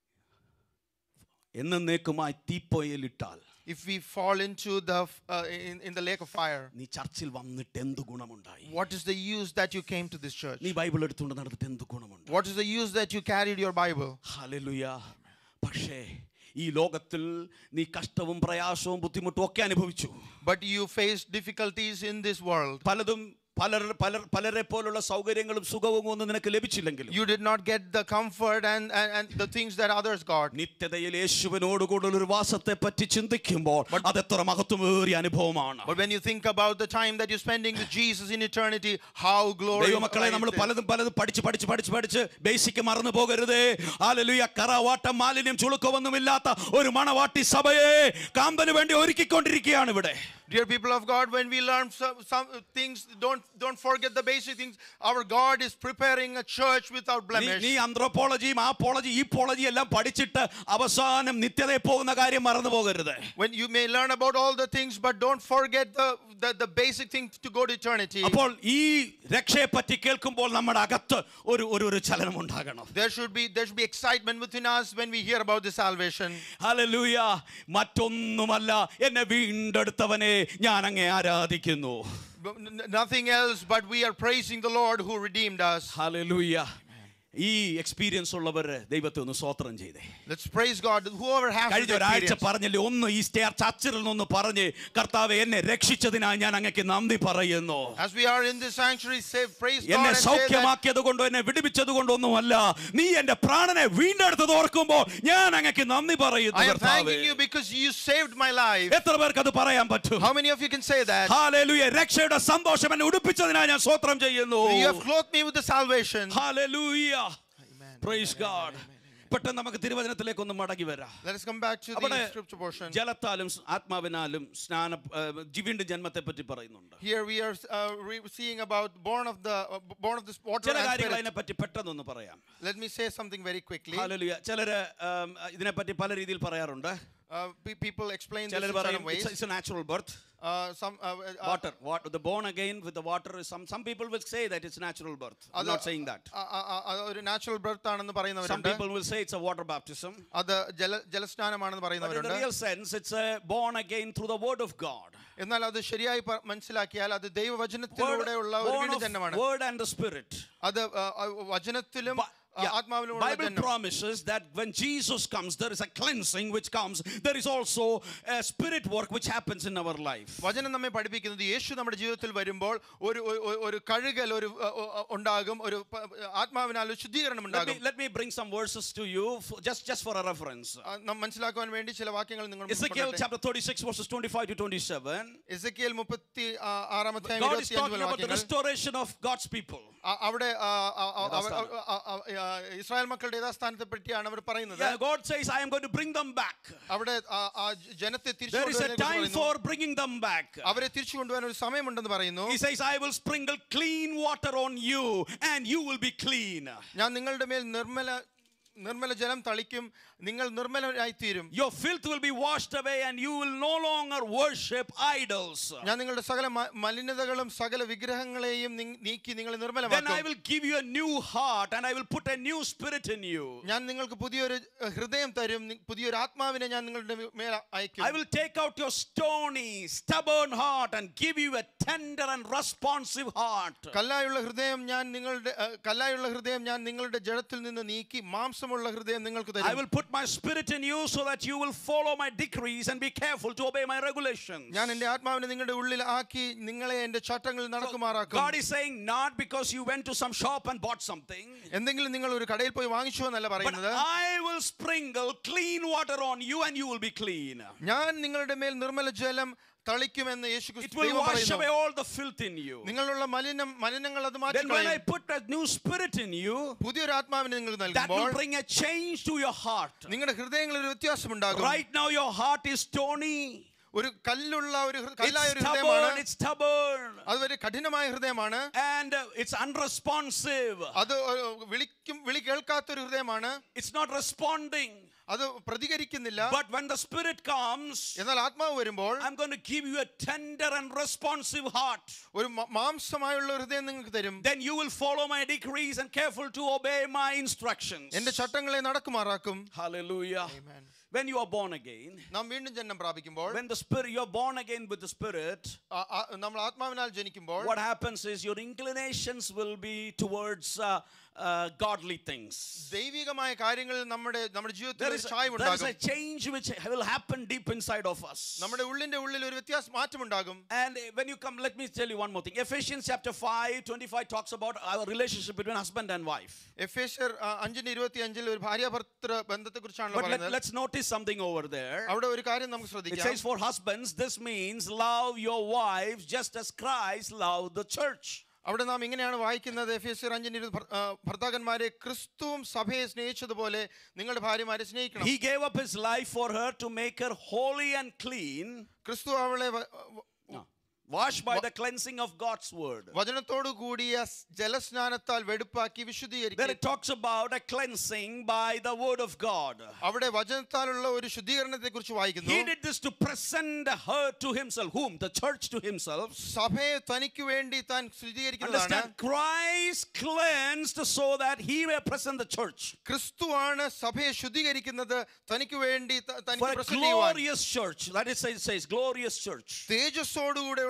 എന്നേക്കുമായി തീപ്പൊയിലിട്ടാൽ if we fall into the f- uh, in, in the lake of fire, നീ ചർച്ചിൽ വന്നിട്ട് എന്ത് ഗുണമുണ്ടായി what is the use that you came to this church? നീ ബൈബിൾ എടുത്തുകൊണ്ട് നടന്നിട്ട് എന്ത് ഗുണമുണ്ട് What is the use that you carried your Bible? Hallelujah പക്ഷേ ഈ ലോകത്തിൽ നീ കഷ്ടവും പ്രയാസവും ബുദ്ധിമുട്ടും ഒക്കെ അനുഭവിച്ചു But you faced difficulties in this world. പലതും പലർ പലർ പലരെ പോലുള്ള സൗകര്യങ്ങളും സുഖവും ഒന്നും നിനക്ക് ലഭിച്ചില്ലെങ്കിലും You did not get the comfort and, and, and the things that others got. നിത്യതയിൽ യേശുവിനോട് കൂടുതൽ ഒരു വാസത്തെ പറ്റി ചിന്തിക്കുമ്പോൾ അതെത്ര മഹത്വമേറിയ അനുഭവമാണ് But when you think about the time that you're spending with Jesus in eternity, how glorious ദൈവമക്കളെ നമ്മൾ പലതും പലതും പഠിച്ച് പഠിച്ച് പഠിച്ച് പഠിച്ച് ബേസിക് മറന്നു പോകരുതേ ആലലുയ കറവാട്ടം മാലിന്യം ചുളുക്കമൊന്നുമില്ലാത്ത ഒരു മണവാട്ടി സഭയെ കാന്തന് വേണ്ടി ഒരുക്കിക്കൊണ്ടിരിക്കുകയാണ് ഇവിടെ Dear people of God, when we learn some, some things, don't, don't forget the basic things. Our God is preparing a church without നീ- blemish. നീ ആന്ത്രോപോളജിയും ആപ്പോളജി ഈ പോളജി എല്ലാം പഠിച്ചിട്ട് അവസാനം നിത്യതയിൽ പോകുന്ന കാര്യം മറന്നു പോകരുത് When you may learn about all the things, but don't forget the, the, the basic things to go to eternity. അപ്പോൾ ഈ രക്ഷയെ പറ്റി കേൾക്കുമ്പോൾ നമ്മുടെ അകത്ത് ഒരു ഒരു ഒരു ചലനം ഉണ്ടാകണം There should be there should be excitement within us when we hear about the salvation. Hallelujah മറ്റൊന്നുമല്ല എന്നെ വീണ്ടെടുത്തവനെ ഞാൻ അങ്ങേ ആരാധിക്കുന്നു But n- n- Nothing else, but we are praising the Lord who redeemed us. Hallelujah ഈ experience ഉള്ളവർ ദൈവത്തെ ഒന്ന് സ്വോത്രം ചെയ്തേ Let's praise God. Whoever has കഴിഞ്ഞ this ഒരാഴ്ച experience. പറഞ്ഞില്ലേ ഒന്ന് ഈ സ്റ്റേ ചർച്ചിൽ നിന്ന് പറഞ്ഞ് കർത്താവ് എന്നെ രക്ഷിച്ചതിനായി ഞാൻ അങ്ങക്ക് നന്ദി പറയുന്നു As we are in this sanctuary, say praise God എന്നെ and say that സൗഖ്യമാക്കിയത് കൊണ്ടോ എന്നെ വിടുവിച്ചത് കൊണ്ടൊന്നുമല്ല നീ എന്റെ പ്രാണനെ വീണ്ടെടുത്തത് ഓർക്കുമ്പോൾ ഞാൻ അങ്ങക്ക് നന്ദി പറയുന്നു I am കർത്താവേ. thanking you because you saved my life. എത്ര പേർക്ക് അത് പറയാൻ പറ്റും How many of you can say that? Hallelujah രക്ഷയുടെ സന്തോഷം എന്നെ ഉടുപ്പിച്ചതിനായി ഞാൻ സ്വോത്രം ചെയ്യുന്നു You have clothed me with the salvation. Hallelujah Amen. Praise God പെട്ടെന്ന് നമുക്ക് തിരുവചനത്തിലേക്ക് ഒന്ന് മടങ്ങി വരാം Let us come back to അവിടെ the scripture portion. ജലത്താലും സ് ആത്മാവിനാലും സ്നാന ആ, ജി- വീണ്ടും ജന്മത്തെ പറ്റി പറയുന്നുണ്ട് Here we are uh, re- seeing about born of the uh, born of this water ചില and കാര്യങ്ങൾ spirit. അതിനെ പറ്റി പെട്ടെന്നൊന്ന് പറയാം Let me say something very quickly. ഹാലലുയ ചിലര് ആം, ഇതിനെപ്പറ്റി പല രീതിയിൽ പറയാറുണ്ട് Uh, pe- people explain this ചിലർ in പറയും certain ways. It's a natural birth Uh, some uh, uh, water water the born again with the water some some people will say that it's natural birth I അത് not saying that uh, uh, uh, uh, ഒരു natural birth ആണെന്ന് some പറയുന്നവരുണ്ട് people will say it's a water baptism അത് ജല ജലസ്നാനമാണെന്ന് But in പറയുന്നവരുണ്ട് the real sense, it's a born again through the word of God. എന്നാൽ അത് ശരിയായി പ- മനസ്സിലാക്കിയാൽ അത് Word, ദൈവവചനത്തിലൂടെയുള്ള ഒരു born വീണ്ടും of ജന്മമാണ് word and the spirit. അത് uh, uh, വചനത്തിലും Bi- uh, yeah, ആത്മാവിലുമുള്ള Bible ജന്മം promises that when Jesus comes, there is a cleansing which comes. There is also a spirit work which happens in our life. വചനം നമ്മെ പഠിപ്പിക്കുന്നത് യേശു നമ്മുടെ ജീവിതത്തിൽ വരുമ്പോൾ ഒരു ഒരു- ഒരു- ഒരു കഴുകൽ ഒരു uh, uh, ഉണ്ടാകും ഒരു പ- ആത്മാവിനാൽ ഒരു ശുദ്ധീകരണം Let me, ഉണ്ടാകും let me bring some verses to you f- just, just for a reference. ആ, നാം മനസ്സിലാക്കുവാൻ വേണ്ടി ചില വാക്യങ്ങൾ നിങ്ങൾ Ezekiel chapter 36, verses 25 to 27. Ezekiel മുപ്പത്തി ആ, ആറാം അധ്യായം God is ഇരുപത്തി talking about the വാക്യങ്ങൾ restoration of God's people. ആ, അവിടെ ആ, ആ, ആ, അവർ- യഥാസ്ഥാനം. ആ, ആ, ആ, ഇസ്രായേൽ മക്കളുടെ യഥാസ്ഥാനത്തെ പറ്റിയാണ് അവർ പറയുന്നത് Yeah, God says, I am going to bring them back. അവിടെ ആ, ആ ജനത്തെ തിരിച്ചു There is a കൊണ്ടുവരുന്നതിനെക്കുറിച്ച് time പറയുന്നു. for bringing them back. അവരെ തിരിച്ചു കൊണ്ടുവരാൻ ഒരു സമയമുണ്ടെന്ന് പറയുന്നു He says, I will sprinkle clean water on you, and you will be clean. ഞാൻ നിങ്ങളുടെ മേൽ നിർമ്മല നിർമ്മല ജലം തളിക്കും നിങ്ങൾ നിർമ്മലരായി തീരും Your filth will be washed away, and you will no longer worship idols. ഞാൻ നിങ്ങളുടെ സകല മ- മലിനതകളും സകല വിഗ്രഹങ്ങളെയും നി- നീക്കി നിങ്ങളെ Then I നിർമ്മലമാക്കും will give you a new heart, and I will put a new spirit in you. ഞാൻ നിങ്ങൾക്ക് പുതിയൊരു അഹ്, ഹൃദയം തരും നി- പുതിയൊരു ആത്മാവിനെ ഞാൻ നിങ്ങളുടെ മേ- മേൽ അയക്കും I will take out your stony, stubborn heart and give you a tender and responsive heart. കല്ലായുള്ള ഹൃദയം ഞാൻ നിങ്ങളുടെ അഹ്, കല്ലായുള്ള ഹൃദയം ഞാൻ നിങ്ങളുടെ ജഡത്തിൽ നിന്ന് നീക്കി മാംസമുള്ള ഹൃദയം നിങ്ങൾക്ക് I തരും will put my spirit in you so that you will follow my decrees and be careful to obey my regulations. ഞാൻ എന്റെ ആത്മാവിനെ നിങ്ങളുടെ ഉള്ളിൽ ആക്കി നിങ്ങളെ എന്റെ ചട്ടങ്ങളിൽ നടക്കുമാറാക്കും God is saying, not because you went to some shop and bought something, എന്തെങ്കിലും നിങ്ങൾ ഒരു കടയിൽ പോയി വാങ്ങിച്ചു എന്നല്ല but പറയുന്നത് I will sprinkle clean water on you and you will be clean. ഞാൻ നിങ്ങളുടെ മേൽ നിർമ്മല ജലം തളിക്കുമെന്ന് യേശു It ക്രിസ്തു will ദൈവം wash പറയുന്നു away all the filth in you. നിങ്ങളുള്ള മലിനം മലിനങ്ങൾ അത് Then when I മാറ്റിക്കളയും put a new spirit in you, പുതിയൊരു ആത്മാവിനെ നിങ്ങൾക്ക് that നൽകുമ്പോൾ will bring a change to your heart. നിങ്ങളുടെ ഹൃദയങ്ങളിൽ ഒരു വ്യത്യാസം ഉണ്ടാകും Right now, your heart is stony. ഒരു കല്ലുള്ള ഒരു ഹൃ- It's കല്ലായ ഒരു stubborn. ഹൃദയമാണ് It's stubborn. അത് ഒരു കഠിനമായ ഹൃദയമാണ് And uh, it's unresponsive. അത് ഒരു വിളിക്കും വിളി കേൾക്കാത്ത ഒരു ഹൃദയമാണ് It's not responding. അത് പ്രതികരിക്കുന്നില്ല But when the Spirit comes, എന്നാൽ ആത്മാവ് വരുമ്പോൾ I'm going to give you a tender and responsive heart. ഒരു മ- മാംസമായുള്ള ഒരു ഹൃദയം നിങ്ങൾക്ക് തരും Then you will follow my decrees and careful to obey my instructions. എന്റെ ചട്ടങ്ങളെ നടക്കുമാറാക്കും Hallelujah. Amen. When you are born again, നാം വീണ്ടും ജന്മം പ്രാപിക്കുമ്പോൾ when the Spirit, you're born again with the Spirit, ആ- ആ- നമ്മൾ ആത്മാവിനാൽ ജനിക്കുമ്പോൾ what happens is your inclinations will be towards uh, uh, godly things. ദൈവികമായ കാര്യങ്ങളിൽ നമ്മുടെ നമ്മുടെ ജീവിതത്തിൽ There ഒരു is, a, ചായ്വ് there is a ഉണ്ടാകും change which will happen deep inside of us. നമ്മുടെ ഉള്ളിന്റെ ഉള്ളിൽ ഒരു വ്യത്യാസം മാറ്റമുണ്ടാകും And uh, when you come, let me tell you one more thing. Ephesians chapter 5, 25 talks about our relationship between husband and wife. എഫേഷ്യർ ആ, അഞ്ചിന്റെ ഇരുപത്തി അഞ്ചിൽ ഒരു ഭാര്യാഭർത്തൃ ബന്ധത്തെ കുറിച്ചാണല്ലോ But let, പറയുന്നത് let's notice something over there. അവിടെ ഒരു കാര്യം നമുക്ക് It ശ്രദ്ധിക്കാം says, For husbands, this means love your wives just as Christ loved the church. അവിടെ നാം ഇങ്ങനെയാണ് വായിക്കുന്നത് എഫേഷ്യർ അഞ്ചിന്റെ ഇരുപത് ഭർ- ആ, ഭർത്താക്കന്മാരെ ക്രിസ്തുവും സഭയെ സ്നേഹിച്ചതുപോലെ നിങ്ങളുടെ ഭാര്യമാരെ സ്നേഹിക്കണം He gave up his life for her to make her holy and clean, ക്രിസ്തു അവളെ വ- വ- washed by the cleansing of God's word. വചനത്തോടു കൂടിയ സ് ജലസ്നാനത്താൽ വെടുപ്പാക്കി Then വിശുദ്ധീകരിക്കും it talks about a cleansing by the word of God. അവിടെ വചനത്താലുള്ള ഒരു ശുദ്ധീകരണത്തെ കുറിച്ച് വായിക്കുന്നു He did this to present her to himself. Whom? The church to himself. സഭയെ തനിക്ക് വേണ്ടി താൻ ശുദ്ധീകരിക്കുന്നതാണ് Understand? Christ cleansed so that he may present the church. ക്രിസ്തുവാണ് സഭയെ ശുദ്ധീകരിക്കുന്നത് തനിക്ക് വേണ്ടി ത- For തനിക്ക് a പ്രസന്റ് ചെയ്യുവാൻ glorious church. That is, it says glorious church. തേജസ്സോടുകൂടെയുള്ള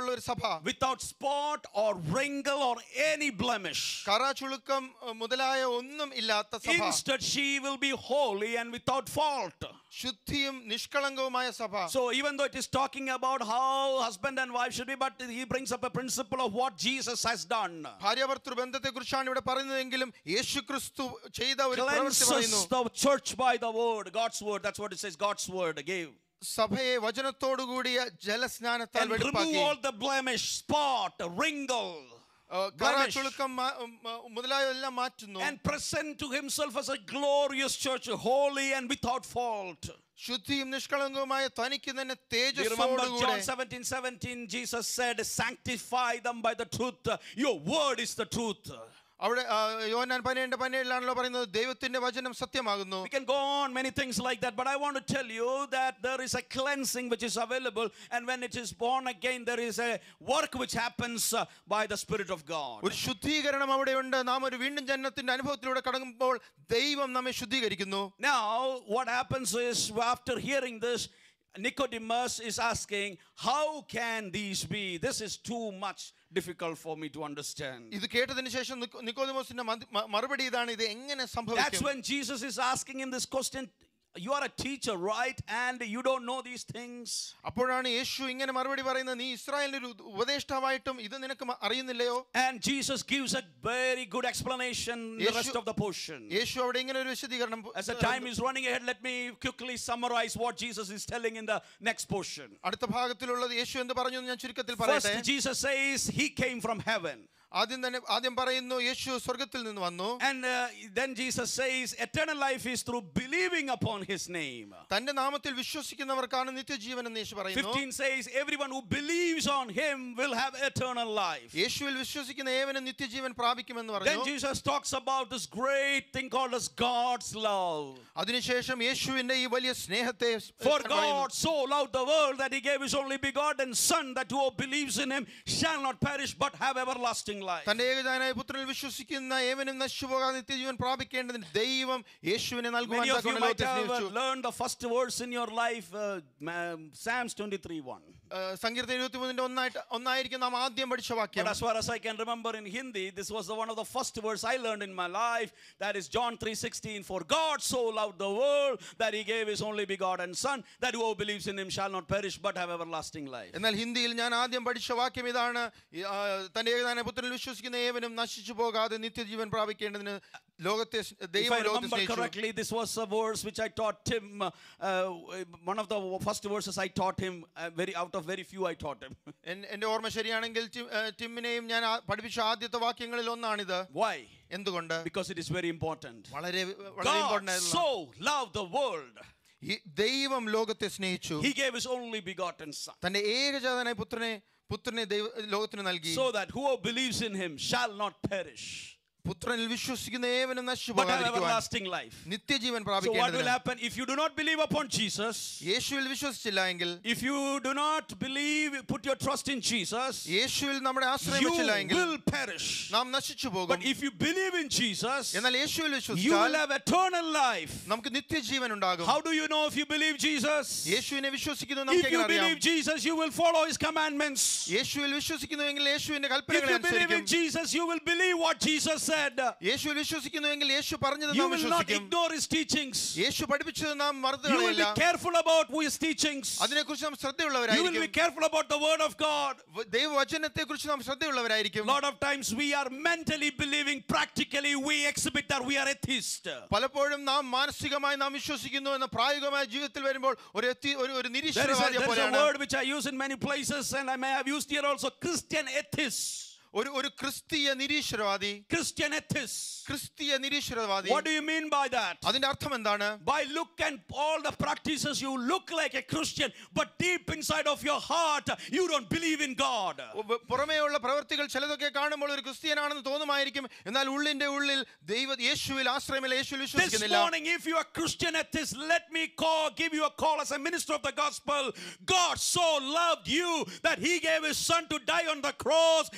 ഉള്ള ഒരു സഭ without spot or wrinkle or any blemish. കറ ചുളുക്കം അഹ്, മുതലായ ഒന്നും ഇല്ലാത്ത സഭ Instead, she will be holy and without fault. ശുദ്ധിയും നിഷ്കളങ്കവുമായ സഭ So, even though it is talking about how husband and wife should be, but he brings up a principle of what Jesus has done. ഭാര്യാഭർത്തൃ ബന്ധത്തെ കുറിച്ചാണ് ഇവിടെ പറയുന്നതെങ്കിലും യേശു ക്രിസ്തു ചെയ്ത ഒരു പ്രവൃത്തി പറയുന്നു Cleanses the church by the word, God's word. That's what it says, God's word gave. സഭയെ വചനത്തോടുകൂടിയ ജലസ്നാനത്താൽ And remove വെളുപ്പാക്കി all the blemish, spot, wrinkle, അഹ്, കറ blemish. ചുളുക്കം മാ- ഉം, ഉം, മുതലായതെല്ലാം മാറ്റുന്നു and present to himself as a glorious church, holy and without fault. ശുദ്ധിയും നിഷ്കളങ്കവുമായ തനിക്ക് തന്നെ Do you remember തേജസ്സോടുകൂടെ John 17 17? Jesus said, Sanctify them by the truth. Your word is the truth. അവിടെ ആ, യോഹന്നാൻ പതിനേഴ് പതിനേഴിലാണല്ലോ പറയുന്നത് ദൈവത്തിന്റെ വചനം സത്യമാകുന്നു We can go on many things like that, but I want to tell you that there is a cleansing which is available, and when it is born again, there is a work which happens uh, by the Spirit of God. ഒരു ശുദ്ധീകരണം അവിടെയുണ്ട് നാം ഒരു വീണ്ടും ജനനത്തിന്റെ അനുഭവത്തിലൂടെ കടങ്ങുമ്പോൾ ദൈവം നമ്മെ ശുദ്ധീകരിക്കുന്നു Now, what happens is after hearing this, Nicodemus is asking, How can these be? This is too much difficult for me to understand. ഇത് കേട്ടതിന് ശേഷം നിക്കോ- നിക്കോദിമോസിന്റെ മതി- മ- മറുപടി ഇതാണ് ഇത് എങ്ങനെ That's സംഭവിക്കും when Jesus is asking him this question You are a teacher, right? And you don't know these things. അപ്പോഴാണ് യേശു ഇങ്ങനെ മറുപടി പറയുന്നത് നീ ഇസ്രായേലിന്റെ ഒരു ഉപദേഷ്ടാവായിട്ടും ഇത് നിനക്ക് മ- അറിയുന്നില്ലയോ And Jesus gives a very good explanation in the Yeshu- rest of the portion. യേശു അവിടെ ഇങ്ങനെ ഒരു വിശദീകരണം As the time is running ahead, let me quickly summarize what Jesus is telling in the next portion. അടുത്ത ഭാഗത്തിലുള്ളത് യേശു എന്ത് പറഞ്ഞു എന്ന് ഞാൻ ചുരുക്കത്തിൽ First, പറയട്ടെ Jesus says he came from heaven. ആദ്യം തന്നെ ആദ്യം പറയുന്നു യേശു സ്വർഗത്തിൽ നിന്ന് വന്നു And uh, then Jesus says, eternal life is through believing upon his name. തന്റെ നാമത്തിൽ വിശ്വസിക്കുന്നവർക്കാണ് നിത്യജീവൻ എന്ന് യേശു പറയുന്നു 15 says, everyone who believes on him will have eternal life. യേശുവിൽ വിശ്വസിക്കുന്ന ഏവനും നിത്യജീവൻ പ്രാപിക്കുമെന്ന് Then പറഞ്ഞു Jesus talks about this great thing called as God's love. അതിനുശേഷം യേശുവിന്റെ ഈ വലിയ സ്നേഹത്തെ സ് For പറയുന്നു. God so loved the world that he gave his only begotten Son, that whoever believes in him shall not perish but have everlasting life. തന്റെ ഏകജാനായ പുത്രനിൽ വിശ്വസിക്കുന്ന ഏവനും നശിച്ചു പോകാതെ നിത്യജീവൻ പ്രാപിക്കേണ്ടതിന് ദൈവം യേശുവിനെ നൽകുവാൻ Many of you തക്കവണ്ണം might ലോകത്തെ have uh, സ്നേഹിച്ചു learned the first verse in your life, uh, ma- Psalms 23 1. ആ, സങ്കീർത്തനം ഇരുപത്തിമൂന്നിന്റെ ഒന്നായിട്ട് ഒന്നായിരിക്കും നാം ആദ്യം പഠിച്ച വാക്യം But as far as I can remember in Hindi, this was the one of the first verse I learned in my life. That is John 3:16. For God so loved the world that he gave his only begotten Son, that whoever believes in him shall not perish but have everlasting life. എന്നാൽ ഹിന്ദിയിൽ ഞാൻ ആദ്യം പഠിച്ച വാക്യം ഇതാണ് ഈ, ആ, തന്റെ ഏകജാന പുത്രനിൽ വിശ്വസിക്കുന്ന ഏവനും നശിച്ചു പോകാതെ നിത്യജീവൻ പ്രാപിക്കേണ്ടതിന് ലോകത്തെ സ്- If ദൈവം I ലോകത്തെ remember സ്നേഹിച്ചു correctly, this was a verse which I taught Tim. Uh, uh, one of the first verses I taught him. Uh, very out of very few I taught him. എൻ- എന്റെ ഓർമ്മ ശരിയാണെങ്കിൽ T- ആ, ടിമ്മിനെയും ഞാൻ ആ- പഠിപ്പിച്ച ആദ്യത്തെ വാക്യങ്ങളിൽ ഒന്നാണിത് Why? എന്തുകൊണ്ട് Because it is very important. വളരെ വളരെ God important ആയിട്ടുള്ള so loved the world, ഈ ദൈവം ലോകത്തെ സ്നേഹിച്ചു He gave His only begotten Son. തന്റെ ഏകജാതനായ പുത്രനെ പുത്രനെ ദൈവ ലോകത്തിന് നൽകി so that whoever believes in him shall not perish പുത്രനിൽ വിശ്വസിക്കുന്ന ഏവനും നശിച്ചു but have പോകാതിരിക്കുവാൻ everlasting life. നിത്യജീവൻ So what will പ്രാപിക്കേണ്ടതിന് happen if you do not believe upon Jesus? യേശുവിൽ വിശ്വസിച്ചില്ല എങ്കിൽ If you do not believe, put your trust in Jesus, യേശുവിൽ നമ്മുടെ ആശ്രയം you വെച്ചില്ല എങ്കിൽ will perish. നാം നശിച്ചു പോകും But if you believe in Jesus, എന്നാൽ യേശുവിൽ you will വിശ്വസിച്ചാൽ have eternal life. നമുക്ക് നിത്യജീവൻ ഉണ്ടാകും How do you know if you believe Jesus? യേശുവിനെ വിശ്വസിക്കുന്നു If നമുക്ക് you എങ്ങനെ അറിയാം believe Jesus, you will follow his commandments. യേശുവിൽ വിശ്വസിക്കുന്നുവെങ്കിൽ യേശുവിന്റെ If കൽപ്പനകളെ you believe in അനുസരിക്കും Jesus, you will believe what Jesus said. യേശുവിൽ വിശ്വസിക്കുന്നുവെങ്കിൽ യേശു പറഞ്ഞത് You നാം will not വിശ്വസിക്കും ignore his teachings. യേശു പഠിപ്പിച്ചത് നാം മറന്നു You will കളയില്ല be careful about his teachings. അതിനെക്കുറിച്ച് നാം You will be ശ്രദ്ധയുള്ളവരായിരിക്കും careful about the word of God. വ- ദൈവവചനത്തെ കുറിച്ച് നാം ശ്രദ്ധയുള്ളവരായിരിക്കും A lot of times we are mentally believing, practically we exhibit that we are atheist. പലപ്പോഴും നാം മാനസികമായി നാം വിശ്വസിക്കുന്നു എന്ന പ്രായോഗികമായ ജീവിതത്തിൽ വരുമ്പോൾ ഒരു എത്തി- ഒരു ഒരു There is, a, നിരീശ്വരവാദിയെ there is a പോലെയാണ് word which I use in many places, and I may have used here also Christian atheist. ഒരു ഒരു ക്രിസ്തീയ നിരീശ്വരവാദി Christian atheist. ക്രിസ്തീയ നിരീശ്വരവാദി What do you mean by that? അതിന്റെ അർത്ഥം എന്താണ് By look and all the practices, you look like a Christian, but deep inside of your heart, you don't believe in God. ഉ- പുറമേയുള്ള പ്രവൃത്തികൾ ചിലതൊക്കെ കാണുമ്പോൾ ഒരു ക്രിസ്ത്യനാണെന്ന് തോന്നുമായിരിക്കും എന്നാൽ ഉള്ളിന്റെ ഉള്ളിൽ ദൈവ യേശുവിൽ ആശ്രയമില്ല യേശുവിൽ This വിശ്വസിക്കുന്നില്ല morning, if you are Christian atheist, let me call, give you a call as a minister of the gospel. God so loved you that he gave his son to die on the cross so that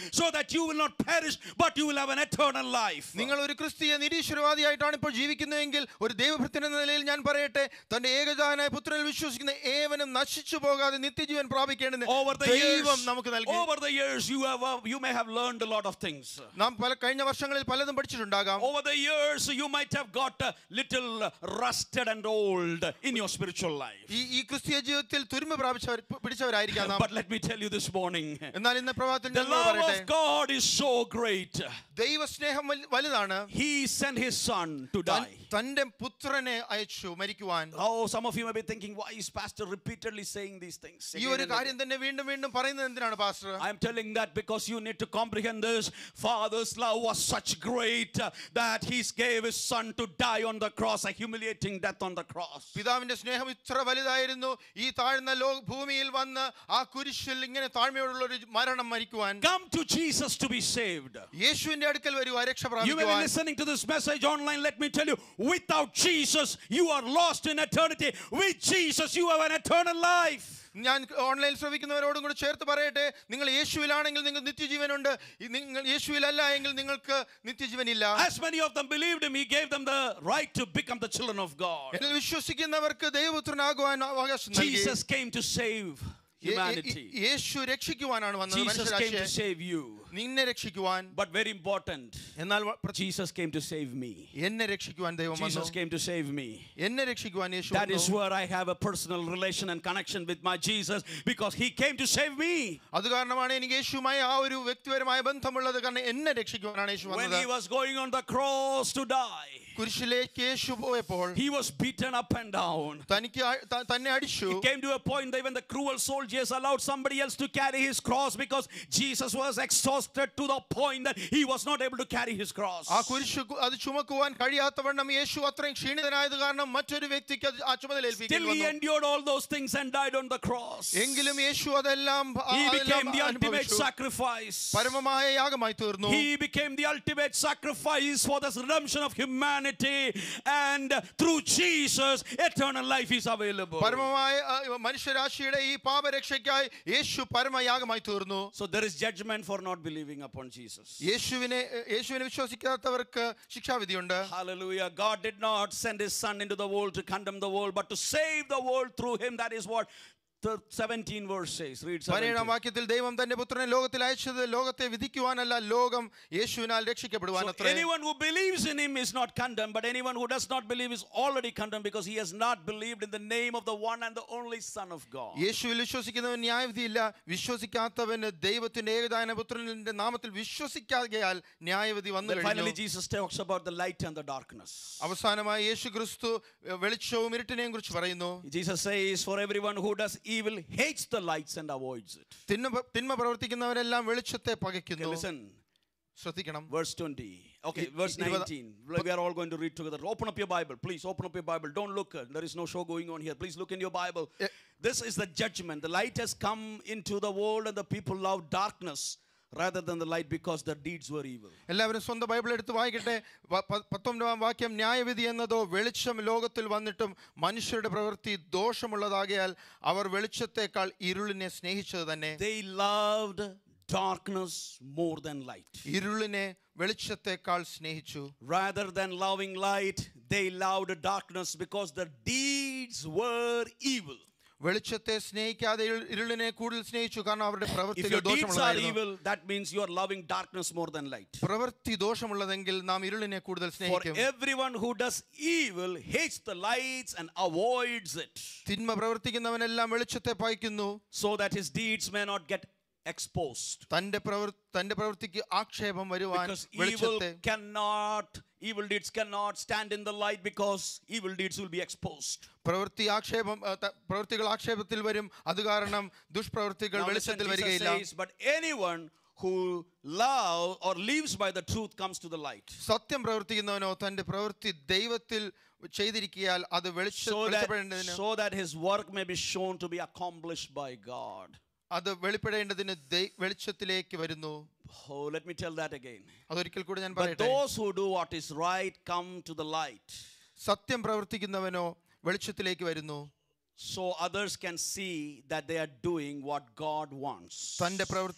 that you will not perish, but you will have an eternal life. നിങ്ങൾ ഒരു ക്രിസ്തീയ നിരീശ്വരവാദിയായിട്ടാണ് ഇപ്പോൾ ജീവിക്കുന്നതെങ്കിൽ ഒരു ദൈവഭക്തൻ എന്ന നിലയിൽ ഞാൻ പറയട്ടെ തന്റെ ഏകജാനായ പുത്രനിൽ വിശ്വസിക്കുന്ന ഏവനും നശിച്ചു പോകാതെ നിത്യജീവൻ പ്രാപിക്കേണ്ടത് Over the ദൈവം years, നമുക്ക് നൽകി over the years, you have uh, you may have learned a lot of things. നാം പല കഴിഞ്ഞ വർഷങ്ങളിൽ പലതും പഠിച്ചിട്ടുണ്ടാകാം Over the years, you might have got a little uh, rusted and old in your spiritual life. ഈ ഈ ക്രിസ്തീയ ജീവിതത്തിൽ തുരുമ്പ് പ്രാപിച്ചവർ പിടിച്ചവരായിരിക്കാം നാം But let me tell you this morning, എന്നാൽ ഇന്ന് പ്രഭാതത്തിൽ the ഞാൻ love പറയട്ടെ of God is so great. ദൈവസ്നേഹം വലു- വലുതാണ് He sent His Son to തൻ- die. തന്റെ പുത്രനെ അയച്ചു മരിക്കുവാൻ Oh, some of you may be thinking, why is Pastor repeatedly saying these things? ഈ again ഒരു and കാര്യം തന്നെ വീണ്ടും വീണ്ടും പറയുന്നത് എന്തിനാണ് pastor I'm telling that because you need to comprehend this. Father's love was such great uh, that he gave his son to die on the cross, a humiliating death on the cross. പിതാവിന്റെ സ്നേഹം ഇത്ര വലുതായിരുന്നു ഈ താഴ്ന്ന law ഭൂമിയിൽ വന്ന് ആ കുരിശിൽ ഇങ്ങനെ താഴ്മയോടുള്ള ഒരു മരണം മരിക്കുവാൻ Come to Jesus to be saved. യേശുവിന്റെ അടുക്കൽ വരുവാൻ രക്ഷ You may be പ്രാപിക്കുവാൻ listening to this message online. Let me tell you, without Jesus, you are lost in eternity. With Jesus, you have an eternal life. ഞാൻ online ശ്രമിക്കുന്നവരോടും കൂടി ചേർത്ത് പറയട്ടെ നിങ്ങൾ യേശുവിലാണെങ്കിൽ നിങ്ങൾക്ക് നിത്യജീവനുണ്ട് ഈ നിങ്ങൾ യേശുവിലല്ല എങ്കിൽ നിങ്ങൾക്ക് നിത്യജീവനില്ല As many of them believed him, he gave them the right to become the children of God. എന്നിൽ വിശ്വസിക്കുന്നവർക്ക് ദൈവപുത്രനാകുവാൻ അവകാശം നൽകി Jesus came to save Yeh- Yeh- humanity. യേശു രക്ഷിക്കുവാനാണ് വന്നത് Jesus came to മനുഷ്യരാശിയെ save you. നിന്നെ രക്ഷിക്കുവാൻ But very important, എന്നാൽ വ- പ്ര- Jesus came to save me. എന്നെ രക്ഷിക്കുവാൻ ദൈവം വന്നു Jesus came to save me. എന്നെ രക്ഷിക്കുവാൻ യേശു That is വന്നു. where I have a personal relation and connection with my Jesus because he came to save me. അത് കാരണമാണ് എനിക്ക് യേശുവുമായി ആ ഒരു വ്യക്തിപരമായ ബന്ധമുള്ളത് കാരണം എന്നെ രക്ഷിക്കുവാനാണ് യേശു When വന്നത് he was going on the cross to die, കുരിശിലേക്ക് യേശു പോയപ്പോൾ he was beaten up and down. തനിക്ക് ആ- ത- തന്നെ അടിച്ചു It came to a point that even the cruel soldiers allowed somebody else to carry his cross because Jesus was exhausted to the point that he was not able to carry his cross. ആ കുരിശ് കു- അത് ചുമക്കുവാൻ കഴിയാത്തവണ്ണം യേശു അത്രയും ക്ഷീണിതനായത് കാരണം മറ്റൊരു വ്യക്തിക്ക് അത് ആ ചുമതല Still, ഏൽപ്പിക്കേണ്ടി he വന്നു. endured all those things and died on the cross. എങ്കിലും യേശു അതെല്ലാം ആ- He അതെല്ലാം became the ultimate അനുഭവിച്ചു. sacrifice. പരമമായ യാഗമായി തീർന്നു He became the ultimate sacrifice for the redemption of humanity, and through Jesus, eternal life is available. പരമമായ ആ, മനുഷ്യരാശിയുടെ ഈ പാപരക്ഷയ്ക്കായി യേശു പരമയാഗമായി തീർന്നു So there is judgment for not believing upon Jesus. യേശുവിനെ യേശുവിനെ വിശ്വസിക്കാത്തവർക്ക് ശിക്ഷാവിധിയുണ്ട് Hallelujah. God did not send his son into the world to condemn the world, but to save the world through him. That is what the 17 verse says. Read 17. പതിനേഴാം വാക്യത്തിൽ ദൈവം തന്റെ പുത്രനെ ലോകത്തിൽ അയച്ചത് ലോകത്തെ വിധിക്കുവാനല്ല ലോകം യേശുവിനാൽ രക്ഷിക്കപ്പെടുവാൻ So അത്രേ anyone who believes in him is not condemned, but anyone who does not believe is already condemned because he has not believed in the name of the one and the only Son of God. യേശുവിൽ വിശ്വസിക്കുന്നവൻ ന്യായവിധിയില്ല വിശ്വസിക്കാത്തവന് ദൈവത്തിന്റെ ഏകദാന പുത്രന്റെ നാമത്തിൽ വിശ്വസിക്കാതെയാൽ ന്യായവിധി വന്നു Then finally, കഴിഞ്ഞു Jesus talks about the light and the darkness. അവസാനമായി യേശു ക്രിസ്തു വെളിച്ചവും ഇരുട്ടിനെയും കുറിച്ച് പറയുന്നു Jesus says, For everyone who does evil hates the lights and avoids it. തിന്മ തിന്മ പ്രവർത്തിക്കുന്നവരെല്ലാം വെളിച്ചത്തെ Okay, പകയ്ക്കുന്നു listen, ശ്രദ്ധിക്കണം verse 20. Okay, I- verse i- ഇരുപത്- 19. We are all going to read together. Open up your Bible, please. Open up your Bible. Don't look. uh, There is no show going on here. Please look in your Bible. Eh. This is the judgment. The light has come into the world, and the people love darkness rather than the light because their deeds were evil. എല്ലാവരും സ്വന്തം Bible എടുത്ത് വായിക്കട്ടെ പ- പ- പത്തൊമ്പതാം വാക്യം ന്യായവിധി എന്നതോ വെളിച്ചം ലോകത്തിൽ വന്നിട്ടും മനുഷ്യരുടെ പ്രവൃത്തി ദോഷമുള്ളതാകയാൽ അവർ വെളിച്ചത്തെക്കാൾ ഇരുളിനെ സ്നേഹിച്ചത് തന്നെ They loved darkness more than light. ഇരുളിനെ വെളിച്ചത്തെക്കാൾ സ്നേഹിച്ചു Rather than loving light, they loved darkness because their deeds were evil. വെളിച്ചത്തെ സ്നേഹിക്കാതെ ഇരുൾ- ഇരുളിനെ കൂടുതൽ സ്നേഹിച്ചു കാരണം അവരുടെ If പ്രവൃത്തികൾ your deeds are ദോഷമുള്ളതായിരുന്നു evil, that means you are loving darkness more than light. പ്രവൃത്തി ദോഷമുള്ളതെങ്കിൽ നാം ഇരുളിനെ കൂടുതൽ For സ്നേഹിക്കും everyone who does evil hates the lights and avoids it, തിന്മ പ്രവർത്തിക്കുന്നവനെല്ലാം വെളിച്ചത്തെ പായിക്കുന്നു so that his deeds may not get exposed. തന്റെ പ്രവൃ തന്റെ പ്രവൃത്തിക്ക് ആക്ഷേപം വരുവാൻ Because evil വെളിച്ചത്തെ cannot, evil deeds cannot stand in the light because evil deeds will be exposed. പ്രവൃത്തി ആക്ഷേപം ആ, ത- പ്രവൃത്തികൾ ആക്ഷേപത്തിൽ വരും അത് കാരണം ദുഷ്പ്രവൃത്തികൾ Now listen, വെളിച്ചത്തിൽ Jesus വരികയില്ല says, but anyone who love or lives by the truth comes to the light. സത്യം പ്രവർത്തിക്കുന്നവനോ തന്റെ പ്രവൃത്തി ദൈവത്തിൽ ചെയ്തിരിക്കിയാൽ അത് വെളിച്ച So that, വെളിച്ചപ്പെടേണ്ടതിന് so that his work may be shown to be accomplished by God. അത് വെളിപ്പെടേണ്ടതിന് ദൈ- വെളിച്ചത്തിലേക്ക് വരുന്നു Oh, let me tell that again. അതൊരിക്കൽ കൂടി ഞാൻ But പറയട്ടെ those who do what is right come to the light, സത്യം പ്രവർത്തിക്കുന്നവനോ വെളിച്ചത്തിലേക്ക് വരുന്നു so others can see that they are doing what God wants. തന്റെ പ്രവൃത്തി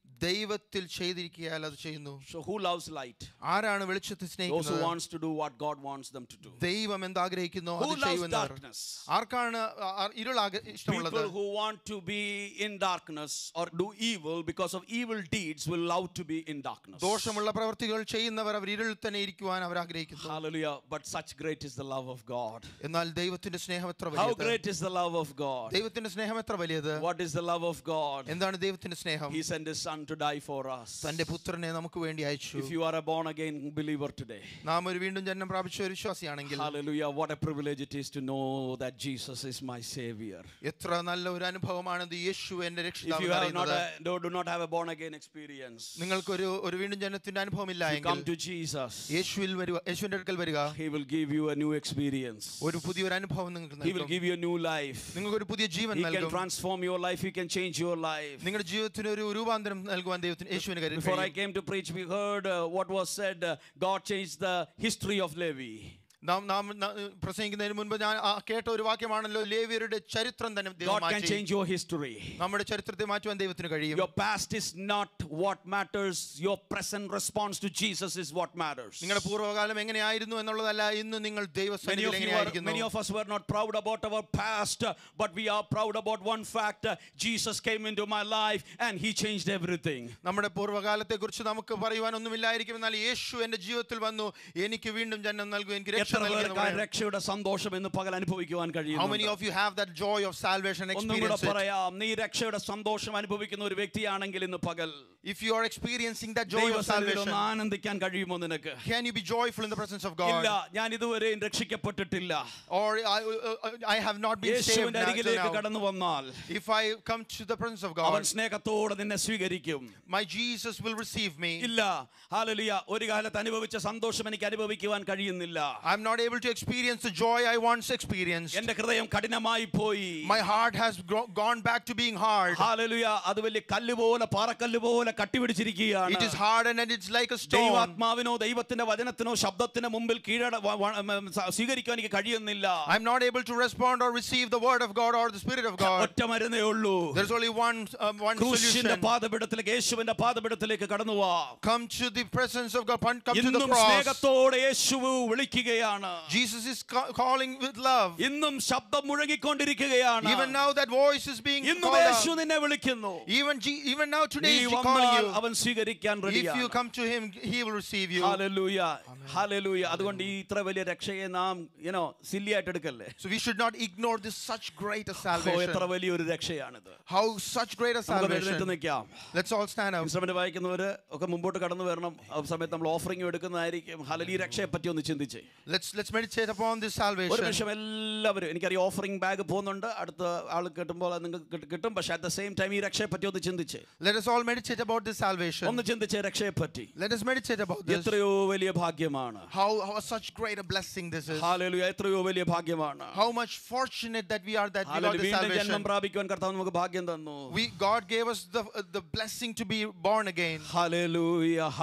ദൈവത്തിൽ ചെയ്തിരിക്കുകയാൽ അത് ചെയ്യുന്നു So who loves light? ആരാണ് വെളിച്ചത്തെ Those who സ്നേഹിക്കുന്നത് wants to do what God wants them to do. ദൈവം എന്താഗ്രഹിക്കുന്നു Who അത് loves ചെയ്യുന്നവർ darkness? ആർക്കാണ് ആ- ആ ഇരുൾ ആഗ്ര- ഇഷ്ടമുള്ളത് People who want to be in darkness or do evil because of evil deeds will love to be in darkness. ദോഷമുള്ള പ്രവർത്തികൾ ചെയ്യുന്നവർ അവർ ഇരുളിൽ തന്നെ ഇരിക്കുവാൻ അവർ ആഗ്രഹിക്കുന്നു Hallelujah. But such great is the love of God. എന്നാൽ ദൈവത്തിന്റെ സ്നേഹം എത്ര How വലിയത് great is the love of God? ദൈവത്തിന്റെ സ്നേഹം എത്ര വലിയത് What is the love of God? എന്താണ് ദൈവത്തിന്റെ സ്നേഹം He sent his son to die for us. തന്റെ പുത്രനെ നമുക്ക് വേണ്ടി അയച്ചു If you are a born again believer today, നാം ഒരു വീണ്ടും ജന്മം പ്രാപിച്ച ഒരു വിശ്വാസിയാണെങ്കിൽ hallelujah, what a privilege it is to know that Jesus is my savior. എത്ര നല്ല ഒരു അനുഭവമാണ് ഇത് യേശു എന്റെ If രക്ഷിതാവ് you എന്ന് have not അറിയുന്നത് a, do, do not have a born again experience, നിങ്ങൾക്കൊരു ഒരു വീണ്ടും ജനനത്തിന്റെ അനുഭവം ഇല്ല you എങ്കിൽ come to Jesus, യേശുവിൽ വരിക യേശുവിന്റെ അടുക്കൽ വരിക He will give you a new experience. ഒരു പുതിയൊരു അനുഭവം നിങ്ങൾക്ക് He will നൽകും give you a new life. നിങ്ങൾക്ക് ഒരു പുതിയ ജീവൻ He can നൽകും transform your life. He can change your life. നിങ്ങളുടെ ജീവിതത്തിന് ഒരു രൂപാന്തരം നൽകുവാൻ ദൈവത്തിന് യേശുവിന് കഴിയും. Before I came to preach, we heard uh, what was said. uh, God changed the history of Levi. നാം നാം ന- പ്രസംഗിക്കുന്നതിന് മുൻപ് ഞാൻ ആ കേട്ട ഒരു വാക്യമാണല്ലോ ലേവിയരുടെ ചരിത്രം തന്നെ ദൈവം God can മാറ്റി change your history. നമ്മുടെ ചരിത്രത്തെ മാറ്റുവാൻ ദൈവത്തിന് കഴിയും Your past is not what matters. Your present response to Jesus is what matters. നിങ്ങളുടെ പൂർവ്വകാലം എങ്ങനെയായിരുന്നു എന്നുള്ളതല്ല ഇന്ന് നിങ്ങൾ Many ദൈവസന്നിധിയിൽ of, you are, എങ്ങനെയായിരിക്കുന്നു many of us were not proud about our past, uh, but we are proud about one fact. uh, Jesus came into my life and he changed everything. നമ്മുടെ പൂർവ്വകാലത്തെ കുറിച്ച് നമുക്ക് പറയുവാൻ ഒന്നുമില്ലായിരിക്കും എന്നാൽ യേശു എന്റെ ജീവിതത്തിൽ വന്നു എനിക്ക് വീണ്ടും ജന്മം നൽകും എനിക്ക് രക്ഷ എത്ര നൽകി എന്ന് പേർക്ക് ആ പറയുന്നു. രക്ഷയുടെ സന്തോഷം എന്ന് പകൽ അനുഭവിക്കുവാൻ How many കഴിയുന്നു of you have that joy of salvation ഒന്നും കൂടെ experience? it? പറയാം നീ രക്ഷയുടെ സന്തോഷം അനുഭവിക്കുന്ന ഒരു വ്യക്തിയാണെങ്കിൽ ഇന്ന് പകൽ If you are experiencing that joy of ദൈവസന്നിധിയിൽ ഒന്ന് salvation, ആനന്ദിക്കാൻ കഴിയുമോ നിനക്ക് can you be joyful in the presence of ഇല്ല God? ഞാൻ ഇതുവരെയും രക്ഷിക്കപ്പെട്ടിട്ടില്ല Or I, uh, I have not been saved യേശുവിന്റെ now- till അരികിലേക്ക് now. കടന്നു വന്നാൽ If I come to the presence of അവൻ God, സ്നേഹത്തോടെ നിന്നെ സ്വീകരിക്കും my Jesus will receive me. ഇല്ല ഹാലലിയ ഒരു കാലത്ത് അനുഭവിച്ച സന്തോഷം എനിക്ക് അനുഭവിക്കുവാൻ കഴിയുന്നില്ല I'm not able to experience the joy I once experienced. എന്റെ ഹൃദയം കഠിനമായി പോയി My heart has gro- gone back to being hard. ഹാലലുയ അത് വലിയ കല്ല് പോലെ പാറക്കല്ല് പോലെ കട്ടിപിടിച്ചിരിക്കുകയാണ് It is hardened and it's like a stone. ദൈവാത്മാവിനോ ദൈവത്തിന്റെ വചനത്തിനോ ശബ്ദത്തിന് മുമ്പിൽ കീഴട വ- വ- ഉം, സ- സ്വീകരിക്കാൻ എനിക്ക് കഴിയുന്നില്ല I'm not able to respond or receive the word of God or the Spirit of God. ഒറ്റ മരുന്നേ ഉള്ളൂ There's only one, um, one ക്രൂശിന്റെ solution. പാതപിടത്തിലേക്ക് യേശുവിന്റെ പാതപിടത്തിലേക്ക് കടന്നു വാ Come to the presence of God. Come to the ഇന്നും cross. സ്നേഹത്തോടെ യേശു വിളിക്കുകയാണ് Jesus is ca- calling with love. ഇന്നും ശബ്ദം മുഴങ്ങിക്കൊണ്ടിരിക്കുകയാണ് Even now, that voice is being ഇന്നും called യേശു out. നിന്നെ വിളിക്കുന്നു Even, G- even now, today, നീ is calling വന്നാൽ you. അവൻ സ്വീകരിക്കാൻ If you റെഡിയാണ് come to Him, He will receive you. Hallelujah hallelujah അതുകൊണ്ട് ഈ ഇത്ര വലിയ രക്ഷയെ നാം യുനോ സില്ലിയായിട്ട് എടുക്കല്ലേ So we should not ignore this such great a oh, salvation. എത്ര വലിയൊരു രക്ഷയാണിത് How such great a നമുക്ക് എഴുന്നേറ്റ് salvation. നിൽക്കാം Let's all stand up. Instrument വായിക്കുന്നവര് ഒക്കെ മുമ്പോട്ട് കടന്നു വരണം ആ സമയത്ത് നമ്മൾ ഓഫറിംഗ് എടുക്കുന്നതായിരിക്കും ഹലലി രക്ഷയെ പറ്റി ഒന്ന് ചിന്തിച്ച് Let's let's meditate upon this ഒരു salvation. നിമിഷം എല്ലാവരും എനിക്കറിയാം ഓഫറിംഗ് ബാഗ് പോകുന്നുണ്ട് അടുത്ത ആൾ കിട്ടുമ്പോൾ അത് നിങ്ങൾക്ക് കിട്ടും- കിട്ടും പക്ഷെ അറ്റ് ദ സെയിം ടൈം ഈ രക്ഷയെ പറ്റി ഒന്ന് ചിന്തിച്ച് Let us all meditate about this salvation. ഒന്ന് ചിന്തിച്ച് രക്ഷയെ പറ്റി Let us meditate about this. എത്രയോ വലിയ ഭാഗ്യമാണ് How, how such great a blessing this is. ഹാലലുയ എത്രയോ വലിയ ഭാഗ്യമാണ് How much fortunate that we are that we got ഹാലലു this വീണ്ടും ജന്മം salvation. പ്രാപിക്കുവാൻ കർത്താവ് നമുക്ക് ഭാഗ്യം തന്നു We God gave us the the blessing to be born again. Hallelujah